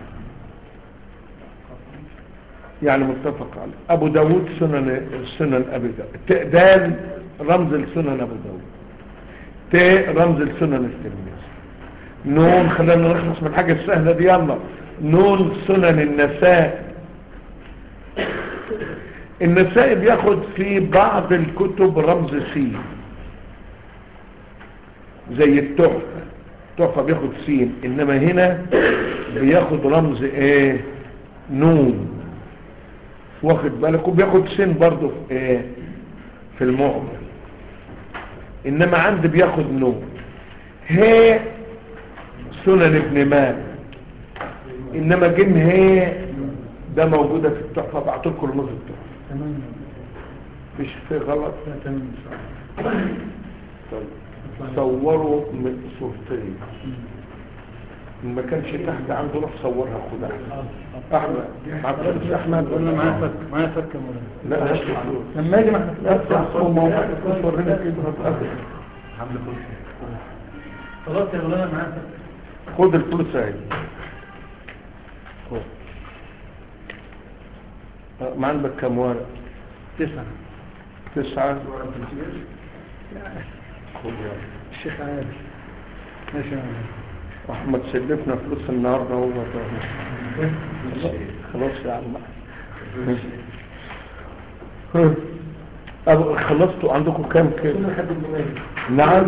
يعني متفق عليه ابو داود سنن سنن ابي داود ت- دال رمز لسنن ابو داود ت رمز لسنن الترمذي نون خلينا نخلص من الحاجه السهله دي يلا نون سنن النساء النسائي بياخد في بعض الكتب رمز سين زي التحفة التحفة بياخد سين انما هنا بياخد رمز ايه نون واخد بالك وبياخد سين برضه في ايه في المعجم انما عندي بياخد نون هي سنن ابن مالك انما جن هي ده موجودة في التحفة بعتلكم رموز التحفة تمام مش في غلط لا تمام إن شاء الله. طيب. صوروا من صورتين إن ما كانش تحت عنده روح صورها خد احمد احمد معاك فلوس احمد ولا معايا فك معايا فك يا مولانا لا هات لي فلوس لما اجي ما احنا في لا الأرض. صح هو موقع فلوس ورينا كده هتقابل خلاص يا مولانا معايا فك خد الفلوس اهي خد. آه، ما عندك كم ورق تسعة تسعة خد يلا الشيخ عادل ماشي يا مولانا احمد سلفنا فلوس النهارده هو ده. خلاص يا عم ها. أبو خلصتوا عندكم كام كده نعم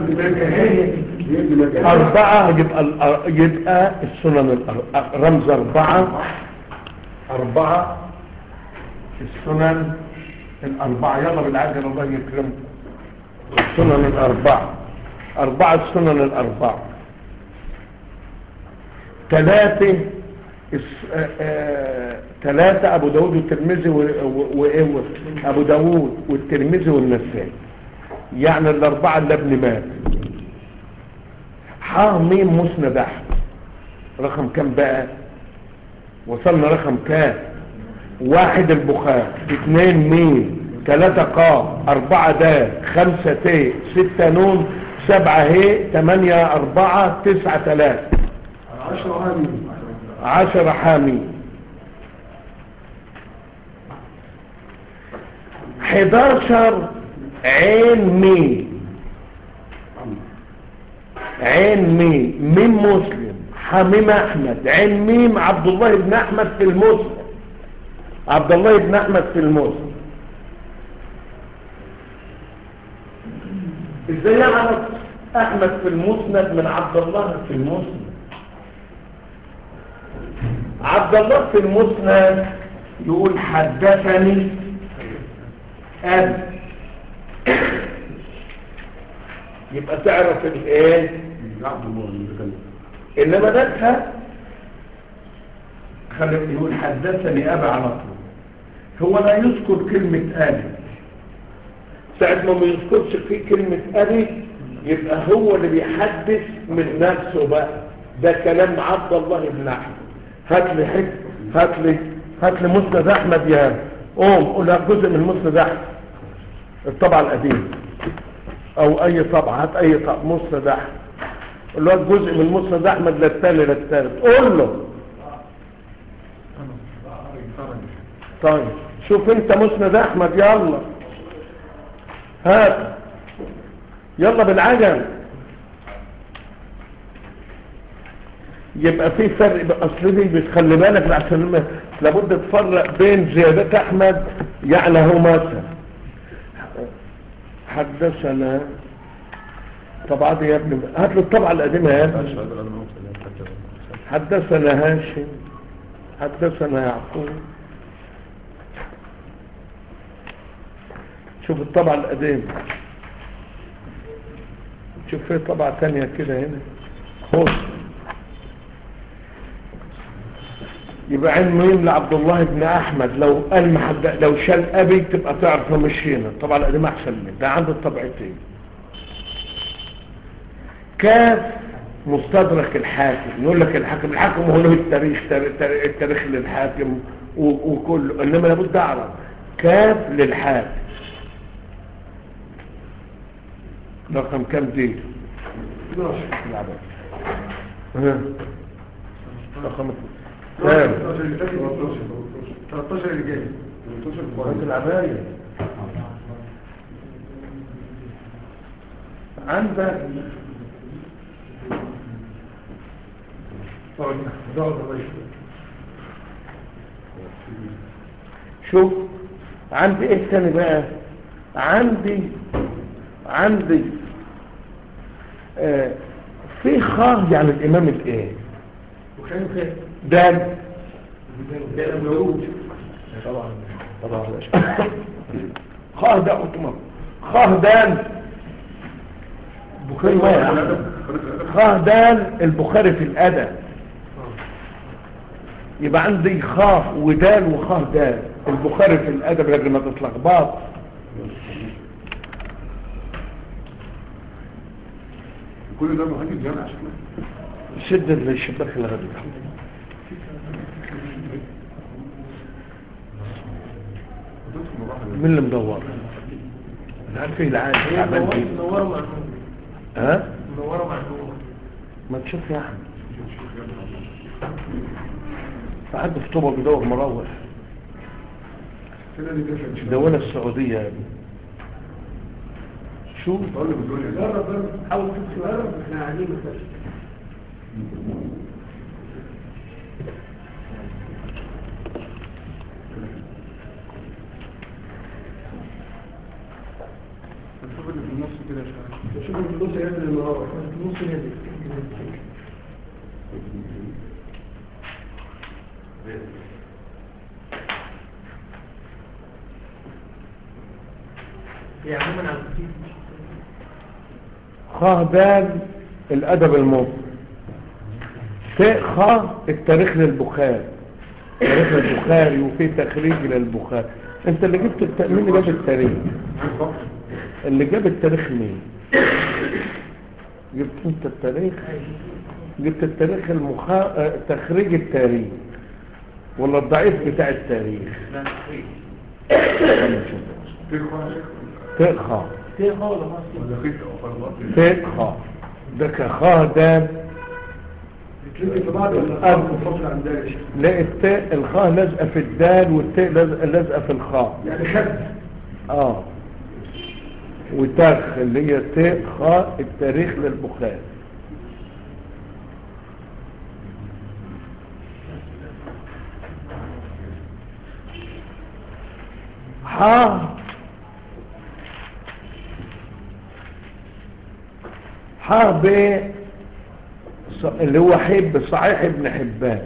أربعة يبقى الأر- يبقى السنن الأر- رمز أربعة أربعة السنن الأربعة يلا بالعجل الله يكرمكم السنن الأربعة أربعة السنن الأربعة ثلاثة الس- آه، آه، ثلاثة أبو داود والترمذي و- و- وإيه و- أبو داود والترمذي والنسائي يعني الأربعة اللي ابن مات ح ميم مسند أحمد رقم كام بقى وصلنا رقم كام واحد البخاري اثنين ميم ثلاثة قاف أربعة دال خمسة ت ستة نون سبعة هي ثمانية أربعة تسعة ثلاثة عشرة عامل عشر حامي حداشر عين مين عين مين ميم مسلم حميم احمد عين ميم عبد الله بن احمد في المسلم عبد الله بن احمد في المسلم ازاي يعرف احمد في المسند من عبد الله في المسند عبد الله في المسند يقول حدثني أبي يبقى تعرف الايه انما ده خلي يقول حدثني ابي على طول هو لا يذكر كلمة ابي ساعة ما ما يذكرش فيه كلمة ابي يبقى هو اللي بيحدث من نفسه بقى ده كلام عبد الله بن احمد هات لي حك هات لي هات لي مسند احمد يا قوم قول لك جزء من مسند احمد الطبعة القديمة او اي طبعة هات اي طبعة مسند احمد قول له هات جزء من مسند احمد للتاني للتالت قول له طيب شوف انت مسند احمد يلا هات يلا بالعجل يبقى في فرق بقى اصل دي بتخلي بالك عشان ما- لابد تفرق بين زيادات احمد يعني هو مثلا حدثنا طبعا دي يا ابني هات له الطبعه القديمه يا ابني حدثنا هاشم حدثنا يعقوب شوف الطبعة القديمة شوف في طبعة تانية كده هنا خد يبقى عين مين لعبد الله بن احمد لو قال محد لو شال ابي تبقى تعرف انه مش هنا الطبعة القديمة احسن من ده عنده الطبعتين كاف مستدرك الحاكم يقول لك الحاكم الحاكم هو له التاريخ تار- تار- التاريخ للحاكم و- وكله انما لابد اعرف كاف للحاكم رقم كام دي 12 العباد ها رقم كام 13 اللي فات 13 13 اللي جاي 13 قرآن العباية عندك طبعا ده الله شوف عندي ايه تاني بقى عندي عندي آه في خاه يعني الامام الايه وخير خير دال ده أبو داوود طبعا طبعا خاه ده اوتومات خاه دال بخاري ما يا أحمد. خاه دال البخاري في الادب يبقى عندي خاء ودال وخاء دال البخاري في الادب لازم ما تتلخبط كل ده مهندس جامعة شكله شد الشباك الغريب تدخل مراحل مين اللي مدور انا عارف ايه العادي هي تعبان منورة فيه منورة مع النور ها منورة مع النور ما تشوف يا احمد في حد في طوبه بيدور مراوح كده اللي دافع ان شاء الله الدولة السعودية يا ابني شوف طالب الدنيا جرب جرب حاول تمشي جرب احنا قاعدين مثلا شوف اللي في النص كده يا شباب شوف في النص ينزل المراوح في النص ينزل هي عموما على الخفيف خ دال الادب المصري ت خ التاريخ للبخاري تاريخ للبخاري وفي تخريج للبخاري انت اللي جبت التأمين اللي جاب التاريخ اللي جاب التاريخ مين جبت انت التاريخ جبت التاريخ المخا... اه، تخريج التاريخ ولا الضعيف بتاع التاريخ لا تخفيف تقخى فيها خالص خالص ولا خيط او فرضات تقخى ده كخاه دال تلقي في بعض الألفاظ منفصلة عن ذلك لا التاء الخاء لازقه في الدال والتاء لازقه لازقه في الخاء يعني خد اه وترخ اللي هي تاء خاء التاريخ للبخاري ح ح ب ص- اللي هو حب صحيح ابن حبان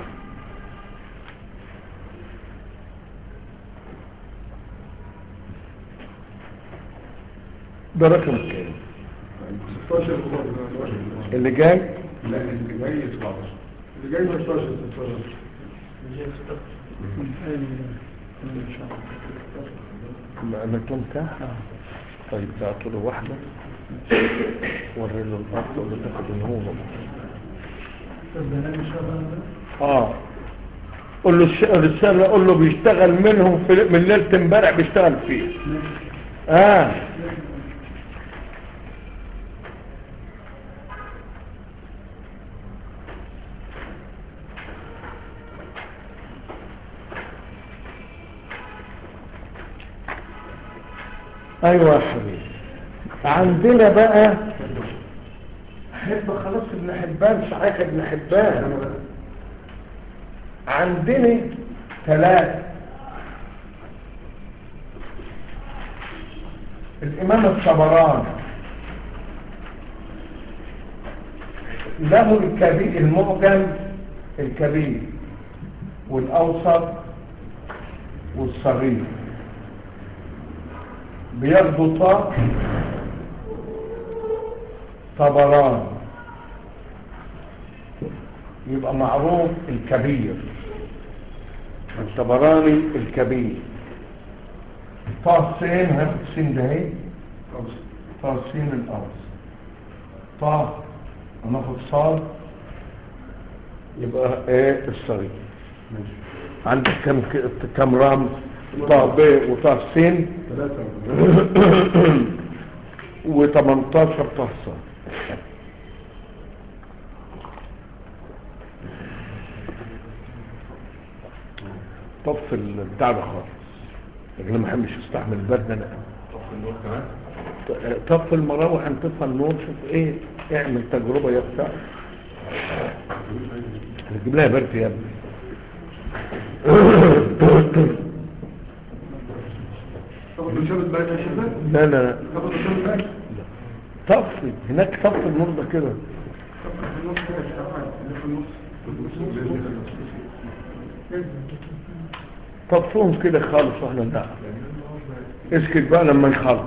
ده رقم كام 16 اللي جاي لا اللي جاي 17 اللي جاي 16 16 ما انا كنت طيب تعطوا له واحدة وري له الأرض ولا تاخد النور اه قول له الش- الرسالة قول له بيشتغل منهم في من ليلة امبارح بيشتغل فيه اه ايوه يا حبيبي عندنا بقى حب خلاص ابن حبان صحيح ابن حبان عندنا ثلاثة الإمام الطبراني له الكبير المعجم الكبير والأوسط والصغير بياخدوا طاق طبران يبقى معروف الكبير الطبراني الكبير طه سين هاخد سين ده اهي طه سين الأرض طه هناخد صاد يبقى ايه الصغير عندك كم ك- كم رمز طه ب وطه سين ثلاثة و18 طه صاد طف البتاع ده خالص لكن أنا ما بحبش استحمل البرد انا طف النور كمان طف المراوح انطفى النور شوف ايه اعمل تجربة يا بتاع نجيب لها برد يا ابني تاخد مشابه بقى يا شباب لا لا لا تاخد مشابه بقى طفي هناك طفي النور ده كده تاخد في النص كده يا شباب اللي في النص طفهم كده خالص واحنا لا اسكت بقى لما يخلص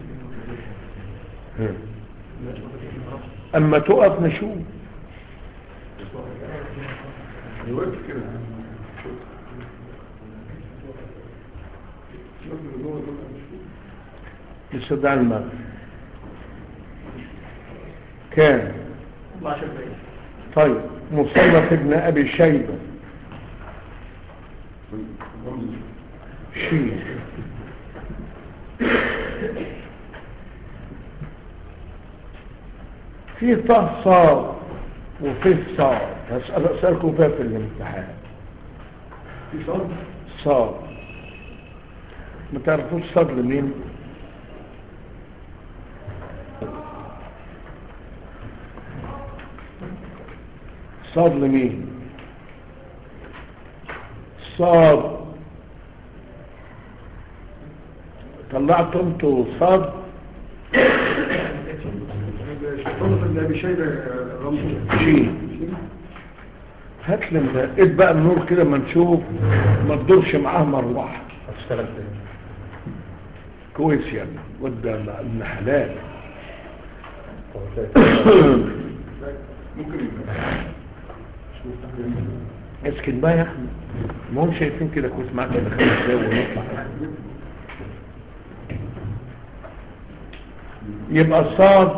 ها. اما تقف نشوف يوقف كده لسه ده المغرب كان 12 دقيقة طيب مصنف ابن ابي شيبه شيء في طه صاد وفي صاد هسأل أسألكم فيها في الامتحان في صوت صاد ما تعرفوش صاد لمين صاد لمين صاد طلعتوا انتوا صاد طلب ابن ابي شيبه رمضان شيء هات لي من- ايد بقى النور كده ما نشوف ما تدورش معاه مروحه هتشتغل تاني كويس يعني وده ابن حلال طب هتلاقي ممكن اسكن بقى يا اخي ما هم شايفين كده كويس معاك كده خمس دقايق ونطلع يبقى صاد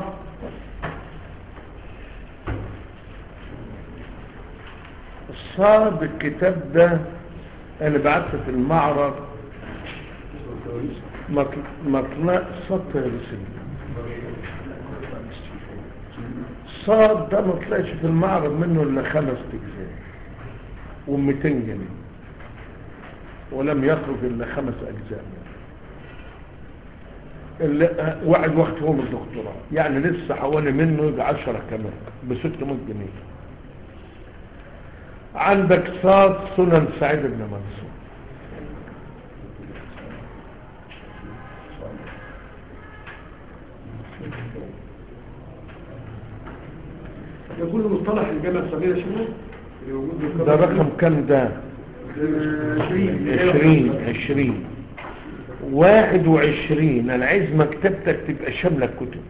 صاد الكتاب ده انا بعت في المعرض مطل- مطلع سطر رسم صاد ده ما طلعش في المعرض منه الا خمس اجزاء و200 جنيه ولم يخرج الا خمس اجزاء اللي واحد واخد فيهم الدكتوراه يعني لسه حوالي منه يجي 10 كمان ب 600 جنيه عندك صاد سنن سعيد بن منصور يقول له مصطلح الجامعة الصغيرة شنو؟ اللي موجود في ده رقم كام ده آه، 20 عشرين عشرين واحد وعشرين انا عايز مكتبتك تبقى شاملة الكتب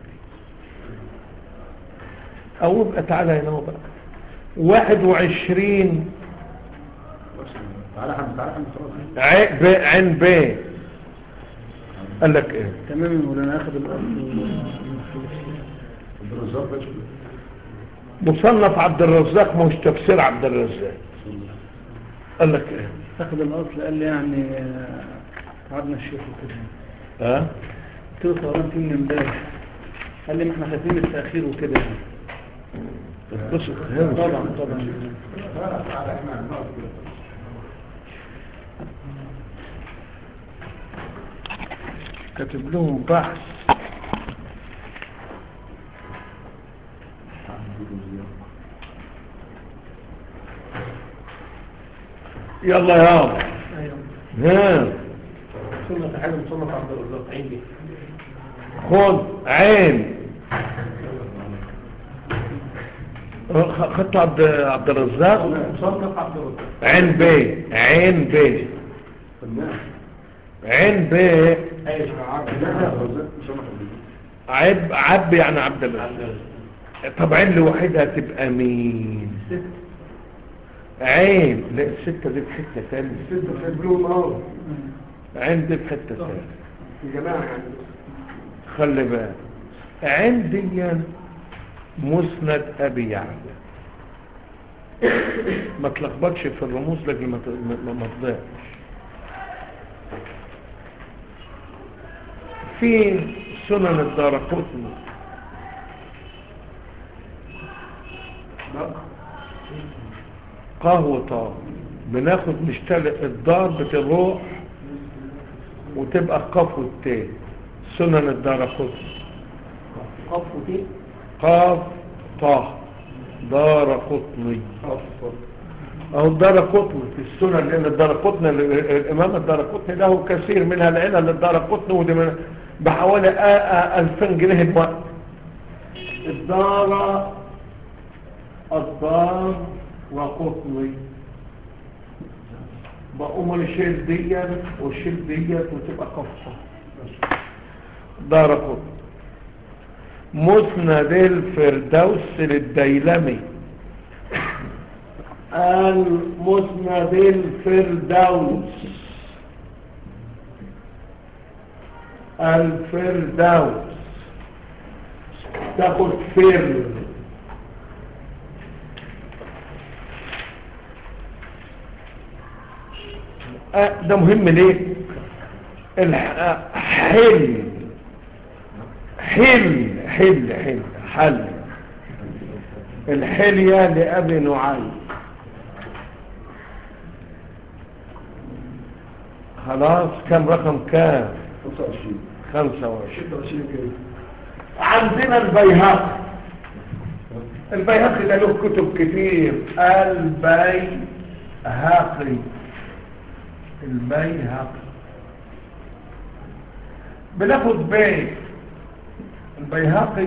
او ابقى تعالى هنا بقى واحد وعشرين تعالى حمد تعالى حمد خلاص ع- ب- عين ب قال لك ايه تمام يا مولانا اخذ الاصل عبد الرزاق باشا مصنف عبد الرزاق مش تفسير عبد الرزاق قال لك ايه اخذ الاصل قال لي يعني آه، قعدنا الشيخ وكده ها قلت له صورنا فيه من امبارح قال لي ما احنا خايفين من التاخير وكده يعني اتبسط هنا طبعا طبعا كاتب لهم بحث يلا يا ايوه ها سنة حاجة مصنف عبد الرزاق عين دي خد عين خ- خدت عبد عبد الرزاق مصنف عبد الرزاق عين ب عين ب عين ب عب عب يعني عبد الرزاق طب عين لوحدها تبقى مين عين لا الستة دي في حتة تانية ستة سايب لهم اه عين دي في حتة تانية الجماعة يعني خلي بالك عين دي مسند ابي يعلى ما تلخبطش في الرموز لكن ما ت- ما- ما تضيعش في سنن الدارقطني قهوة طار بناخد نشتغل الدار بتروح وتبقى قاف والتاني سنن الدارقطني قف وتي قاف طه دار قطني أو الدار قطن في السنن لأن الدار قطن الإمام الدار قطن له كثير منها العلل للدار قطن ودي من بحوالي آه آه 2000 جنيه الوقت الدار الدار وقطني بقوم الشيل ديت والشيل ديت وتبقى قفصة دار قطن مسند الفردوس للديلمي المسند الفردوس الفردوس تاخد فر آه، ده مهم ليه الح- آه، حل حل حل حل حل الحلية لأبي نعيم خلاص كم رقم كام 25 خمسة وعشرين 26 كده عندنا البيهقي البيهقي ده له كتب كتير البيهقي البيهقي بناخد بيت البيهقي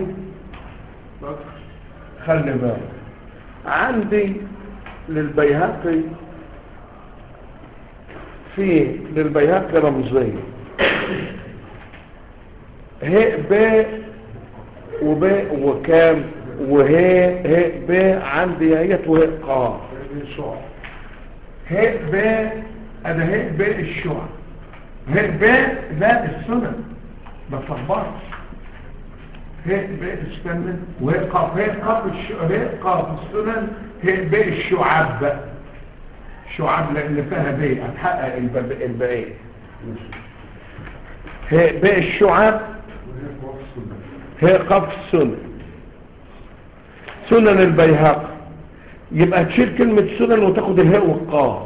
خلي بالك عندي للبيهقي في للبيهقي رمزيه هاء باء وباء وكام وهاء هاء باء عندي ايات وهاء قاف هاء باء انا هاء باء الشعب هاء باء لا السنن ما تلخبطش هاء باء السنن وهاء قاف هاء قاف الش... هاء قاف السنن هاء باء الشعب بقى شعب لان فيها باء هتحقق الب- الباقي هاء باء الشعب هي قف السنن سنن البيهقي يبقى تشيل كلمة سنن وتاخد الهاء والقاف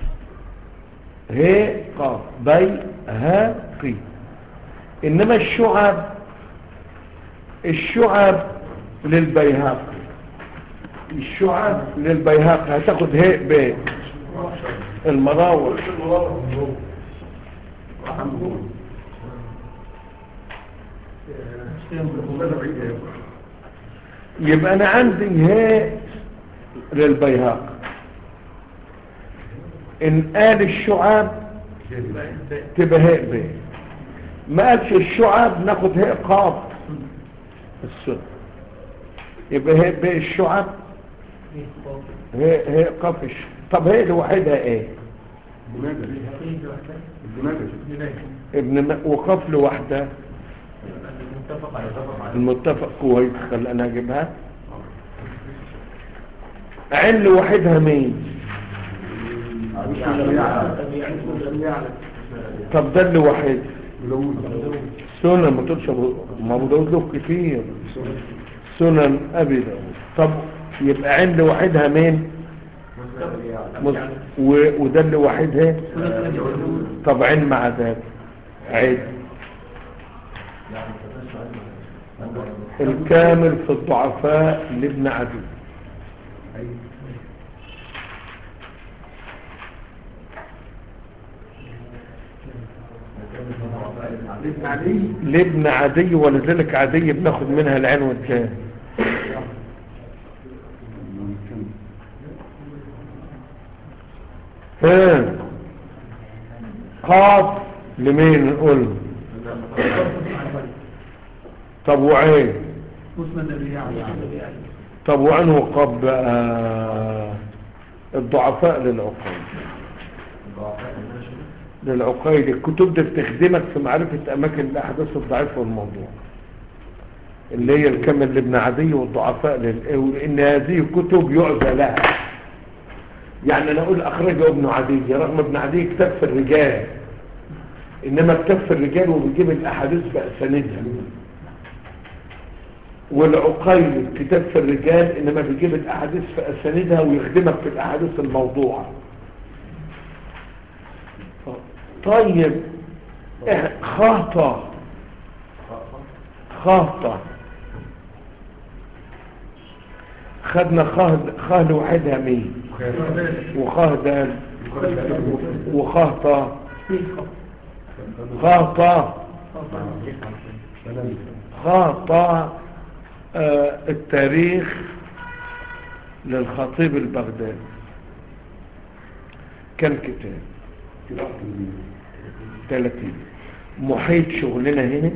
هي قاف بيهقي انما الشعب الشعب للبيهقي الشعب للبيهقي هتاخد هاء باء المراوح يبقى انا عندي هاء للبيهقي ان قال الشعاب تبقى هاء باء ما قالش الشعاب ناخد هاء قاف السنة يبقى هاء باء الشعاب هاء هاء قاف الش... طب هاء لوحدها ايه ابن م... وقاف لوحدها المتفق كويس خل انا اجيبها عين لوحدها مين طب ده اللي واحد سنن ما تقولش أبو- ما ابو داود له كتير سنن ابي داود طب يبقى عين لوحدها مين مس- و- وده اللي وحدها طب عين مع ذلك عين الكامل في الضعفاء لابن عدي لابن عدي ولذلك عدي بناخد منها العين والكام ها قاف لمين نقول طب وعين طب وعين وقاف بقى الضعفاء للعقول للعقيد الكتب دي بتخدمك في معرفة أماكن الأحداث الضعيفة والموضوع اللي هي الكامل لابن عدي والضعفاء لل... وإن هذه كتب يعزى لها يعني أنا أقول أخرجه ابن عدي رغم ابن عدي كتاب في الرجال إنما كتاب في الرجال وبيجيب الأحاديث بأساندها والعقيل كتاب في الرجال إنما بيجيب الأحاديث في أساندها ويخدمك في الأحاديث الموضوعة طيب إح- خاطة خاطة خدنا خاه خاه لوحدها مين وخاه دال وخاه طا خاه طا خاه طا آه التاريخ للخطيب البغدادي كم كتاب 30 محيط شغلنا هنا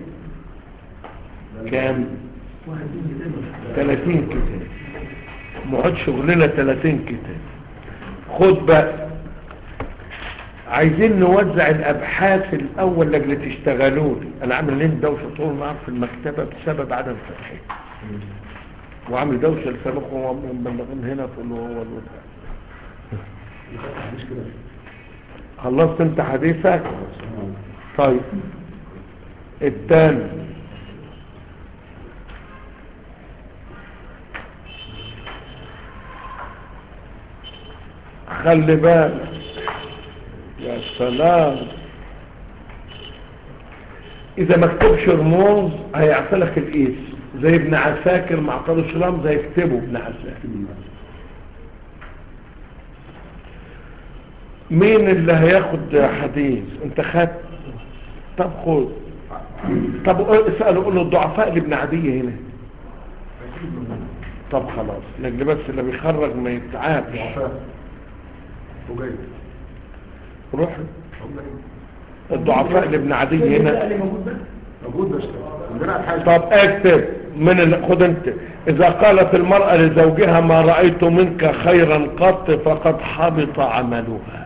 كام 30 كتاب محيط شغلنا 30 كتاب خد بقى عايزين نوزع الابحاث الاول لاجل تشتغلوا لي انا عامل لين دوشه طول النهار في المكتبه بسبب عدم فتحها وعامل دوشه لسابقهم ومبلغين هنا في الوضع خلصت انت حديثك طيب الثاني خلي بالك يا سلام اذا ما كتبش رموز هيعطلك القيس زي ابن عساكر ما عطلوش رمز هيكتبه ابن عساكر مين اللي هياخد حديث انت خدت طب خد طب اسأله قول له الضعفاء اللي ابن عدية هنا طب خلاص لأجل بس اللي بيخرج ما يتعبش وجاي روح الضعفاء اللي ابن عدية هنا موجود بس عندنا ابحاث طب اكتب من ال... خد انت اذا قالت المرأة لزوجها ما رأيت منك خيرا قط فقد حبط عملها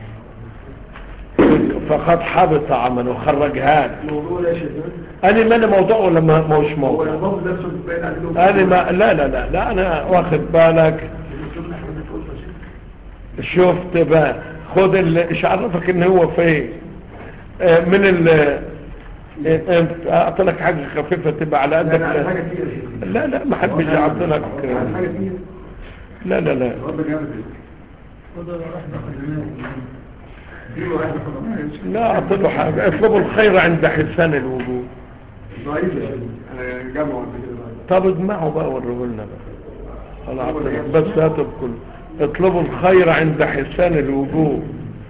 فقد حبط عمله خرجها لي. الموضوع ده يا شيخ انا ما انا موضوع ولا ما ما هوش هو موضوع اللفظ نفسه باين عليه انا ما لا لا لا لا انا واخد بالك شفت بقى خد ال... ايش عرفك ان هو فين آه، من ال آه، انت اعطلك حاجه خفيفه تبقى على قدك يعني على حاجه كتير يا شيخ لا لا ما حدش يعطلك على حاجه كتير لا لا لا رب جامد دي واحد خلاص لا اعطله حاجه اطلبوا الخير عند حسان الوجود ضعيف يا شيخ انا جامعه قبل كده بقى. طب اجمعوا بقى وريه لنا بقى انا اعطلك بس هاتوا الكل اطلبوا الخير عند حسان الوجود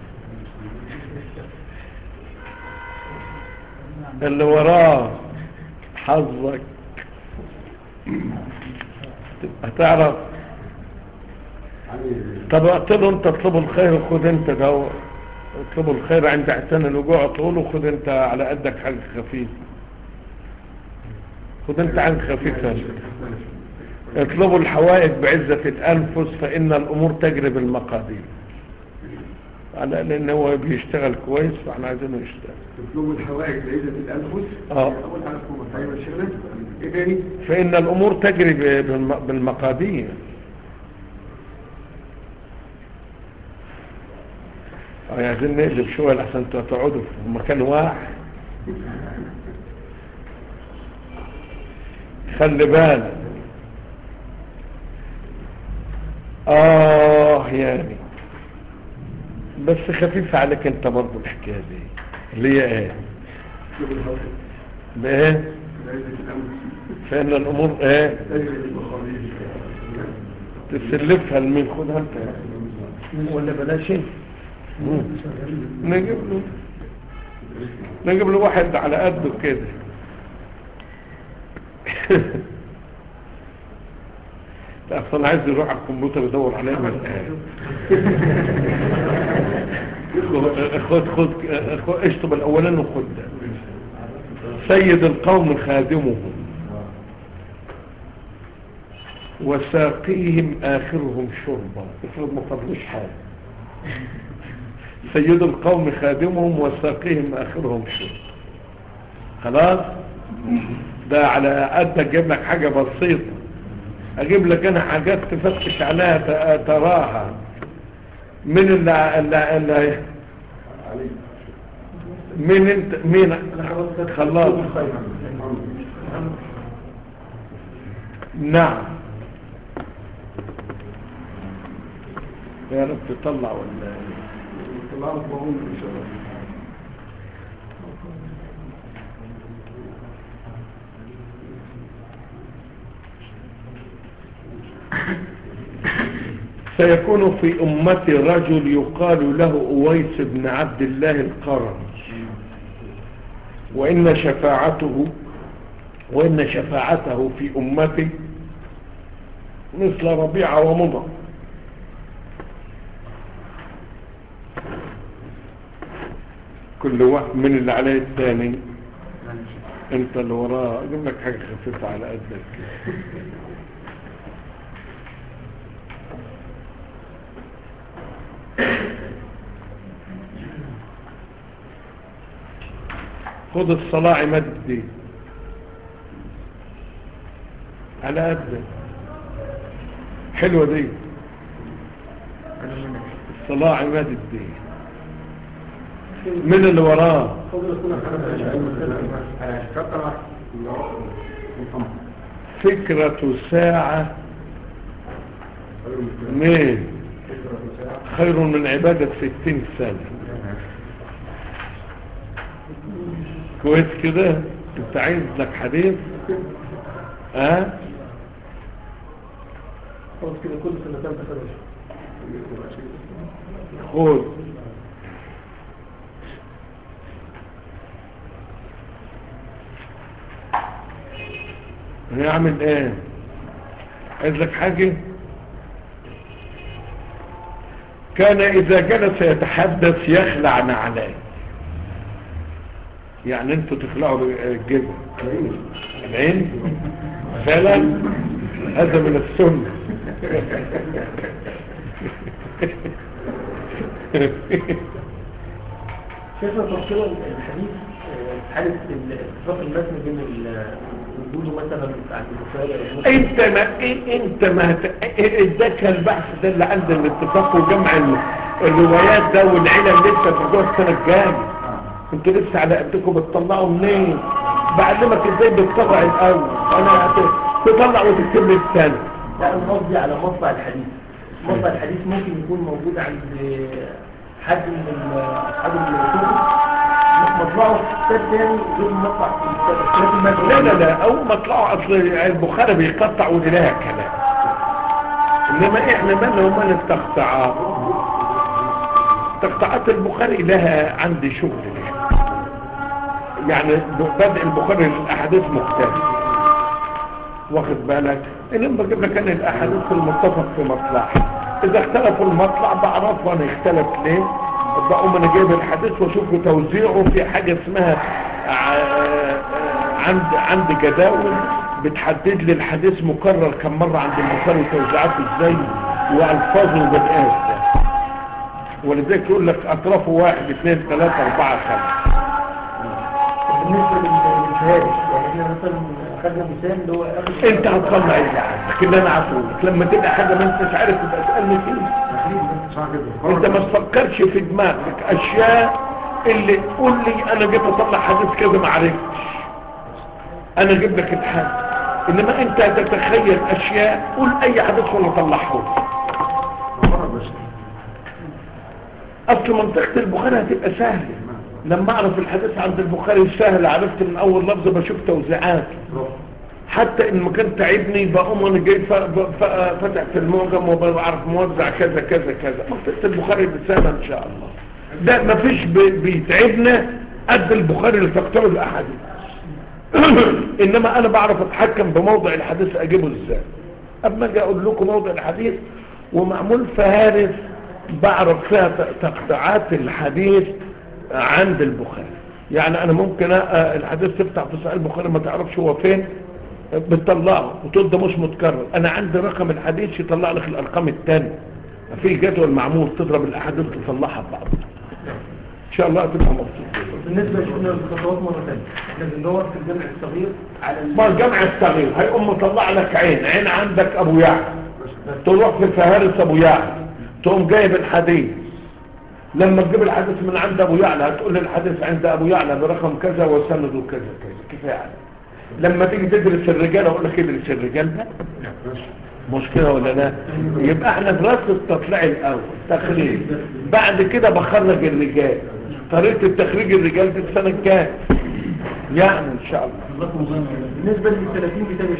اللي وراه حظك هتعرف طب اعطله انت اطلبوا الخير خد انت ده اطلبوا الخير عند حسان الوجوع اطوله خد انت على قدك حاجة خفيف خد انت حاجة خفيفة اطلبوا الحوائج بعزة الانفس فان الامور تجري بالمقادير على لان هو بيشتغل كويس فاحنا عايزينه يشتغل تطلبوا الحوائج بعزة الأنفس اه. أول حاجة تكون طيب يا شيخنا إيه تاني؟ فان الامور تجري ب- بالم- بالمقادير اه عايزين نقلب شوية لحسن انتوا تقعدوا في مكان واحد خلي بالك اه يعني بس خفيفة عليك انت برضو الحكاية دي اللي هي ايه تطلبوا الحوائج بايه بعزة الأنفس فان الامور ايه تجري بالمقادير تسلفها لمين خدها انت ولا بلاش انت مم. نجيب له نجيب له واحد على قده كده لا اصلا عايز يروح على الكمبيوتر يدور عليه من خد خد خد اشطب الاولاني وخد ده سيد القوم خادمهم وساقيهم آخرهم شربا افرض ما فضلوش حاجة سيد القوم خادمهم وساقيهم آخرهم شربا خلاص ده على قد اجيب لك حاجة بسيطة اجيب لك انا حاجات تفتش عليها ت- تراها من اللي, اللي, اللي مين انت مين خلاص نعم يا رب تطلع ولا طلعوا طبعهم إن شاء الله سيكون في أمتي رجل يقال له أويس بن عبد الله القرني وإن شفاعته وإن شفاعته في أمتي مثل ربيعة ومضى كل واحد من اللي عليه الثاني انت اللي وراه اجيب لك حاجة خفيفة على قدك كده. خد الصلاة عماد الدين على قدك حلوة دي الصلاة عماد الدين من اللي وراه فضل يكون كتر فكرة ساعة من خير من عبادة ستين سنة كويس كده انت عايز لك حديث ها أه؟ خلاص كده كل سنتين تخرج خد هيعمل ايه عايز لك حاجة كان اذا جلس يتحدث يخلع عليه يعني انتوا تخلعوا الجبل العين فعلا هذا من السنة شايفنا تفصيل الحديث آه، حالة اتفاق المتن بين ال- وجوده مثلا عند البخاري أو مسلم. انت ما إيه- انت ما هت- ده كان البحث ده اللي عند الاتفاق وجمع ال- الروايات ده والعلل لسه ترجعوا السنه الجايه انتوا لسه على قدكم بتطلعوا منين بعلمك ازاي بتطلع الاول انا هت- تطلع وتكتب لي السنه لا انا قصدي على مصنع الحديث مصنع الحديث ممكن يكون موجود عند حد من ال- اصحاب الكتب مطلعه في كتاب تاني غير مطلع في كتاب المتن لا لا لا اول ما طلعوا اصل البخاري بيقطع ودي لها كلام انما احنا مالنا ومال التقطيعات تقطيعات البخاري لها عندي شغل لها يعني بدء البخاري الاحاديث مختلف واخد بالك انما بجيب لك انا الاحاديث المتفق في مطلع اذا اختلف المطلع بعرفه انا اختلف ليه بقوم انا جايب الحديث واشوف توزيعه في حاجه اسمها ع- عند عند جداول بتحدد لي الحديث مكرر كم مره عند البخاري وتوزيعاته ازاي والفاظه وبدئها ازاي ولذلك يقول لك اطرافه واحد اثنين ثلاثة اربعة خمسة بالنسبة لل- للشهادة يعني احنا مثلا خدنا مثال اللي هو اخر انت هتطلع اللي عندك اللي انا عارفه لك لما تبقى حاجة ما انتش عارف تبقى اسألني فيه صح كده انت ما تفكرش في دماغك اشياء اللي تقول لي انا جيت اطلع حديث كذا ما عرفتش انا اجيب لك الحاجة انما انت تتخيل اشياء قول اي حديث ولا طلعه مرة بس اصل منطقة البخاري هتبقى سهلة لما اعرف الحديث عند البخاري سهل عرفت من اول لفظة بشوف توزيعاته حتى ان ما كان تعبني بقوم انا جاي ف- ب- ف- فتح في المعجم وبعرف موزع كذا كذا كذا منطقة البخاري دي سهلة ان شاء الله ده ما فيش بي- بيتعبنا قد البخاري اللي تقترب الاحاديث انما انا بعرف اتحكم بموضع الحديث اجيبه ازاي اما اجي اقول لكم موضع الحديث ومعمول فهارس بعرف فيها ت- تقطيعات الحديث عند البخاري يعني انا ممكن أ- الحديث تفتح في صحيح البخاري ما تعرفش هو فين بتطلعه وتقول ده مش متكرر انا عندي رقم الحديث يطلع لك الارقام التانية في جدول معمول تضرب الاحاديث تطلعها ببعض ان شاء الله تبقى مبسوط بالنسبة لشغل الخطوات مرة ثانية احنا بندور في الجمع الصغير على ال- ما الجمع الصغير هيقوم مطلع لك عين عين عندك ابو يعلى تروح في فهارس ابو يعلى تقوم جايب الحديث لما تجيب الحديث من عند ابو يعلى هتقول لي الحديث عند ابو يعلى برقم كذا وسنده كذا كذا كفايه عليك لما تيجي تدرس الرجال اقول لك ادرس الرجال بقى مش كده ولا لا يبقى احنا دراسه التطليع الاول تخريج بعد كده بخرج الرجال طريقه التخريج الرجال في السنه الجايه يعني ان شاء الله بالنسبة لل 30 كتاب يا شيخنا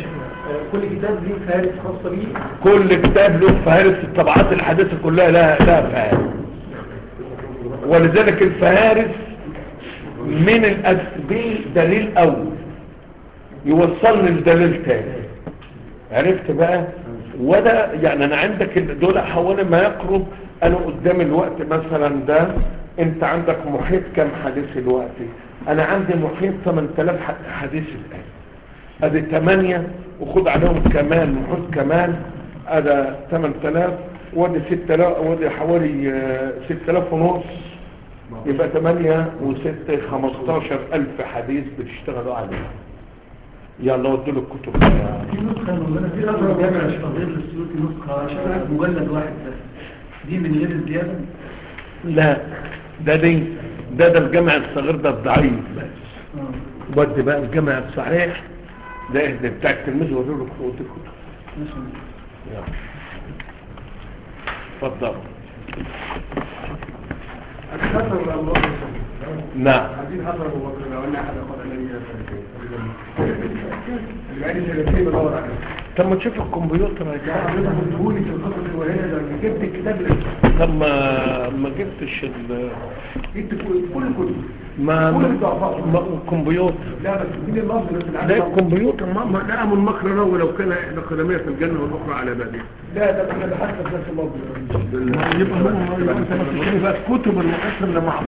آه، كل كتاب ليه فهارس خاصة بيه كل كتاب له فهارس الطبعات الحديثة كلها لها لها فهارس ولذلك الفهارس من الأسبيل دليل أول يوصلني لدليل تاني عرفت بقى وده يعني انا عندك ال- دول حوالي ما يقرب انا قدام الوقت مثلا ده انت عندك محيط كم حديث الوقت انا عندي محيط 8000 ح- حديث الان ادي 8 وخد عليهم كمان محيط كمان ادي 8000 وادي 6000 وادي حوالي آه، 6000 ونص يبقى 8 و6 15000 حديث بتشتغلوا عليه يلا ودوا له الكتب في نسخة موجودة في أقرب جامع الصغير للسيوطي نسخة مجلد واحد بس دي من غير الزيادة لا ده دي ده ده الجمع الصغير ده الضعيف بس اه ودي بقى الجمع الصحيح ده اهدى بتاع التلميذ وريه له خطوط الكتب ماشي يلا اتفضل حسن الله نعم عايزين حسن ابو بكر لو ان احد اخذ علي العين اللي بدور عليه طب ما تشوف الكمبيوتر يا جماعه حضرتك قلتهولي في الخطوه الوهيه ده أنا جبت الكتاب اللي طب ما ما جبتش ال جبت كل كل الكتب ما كل ما الضعفات. ما- الكمبيوتر لا بس اديني اللفظ بس اللي لا عايز الكمبيوتر ما ما لا من مكر رو لو كان احدى قدميه في الجنه والاخرى على بابه لا ده احنا بحثنا في نفس اللفظ يبقى هو يبقى انت ما تشتري بقى الكتب المقسم لمع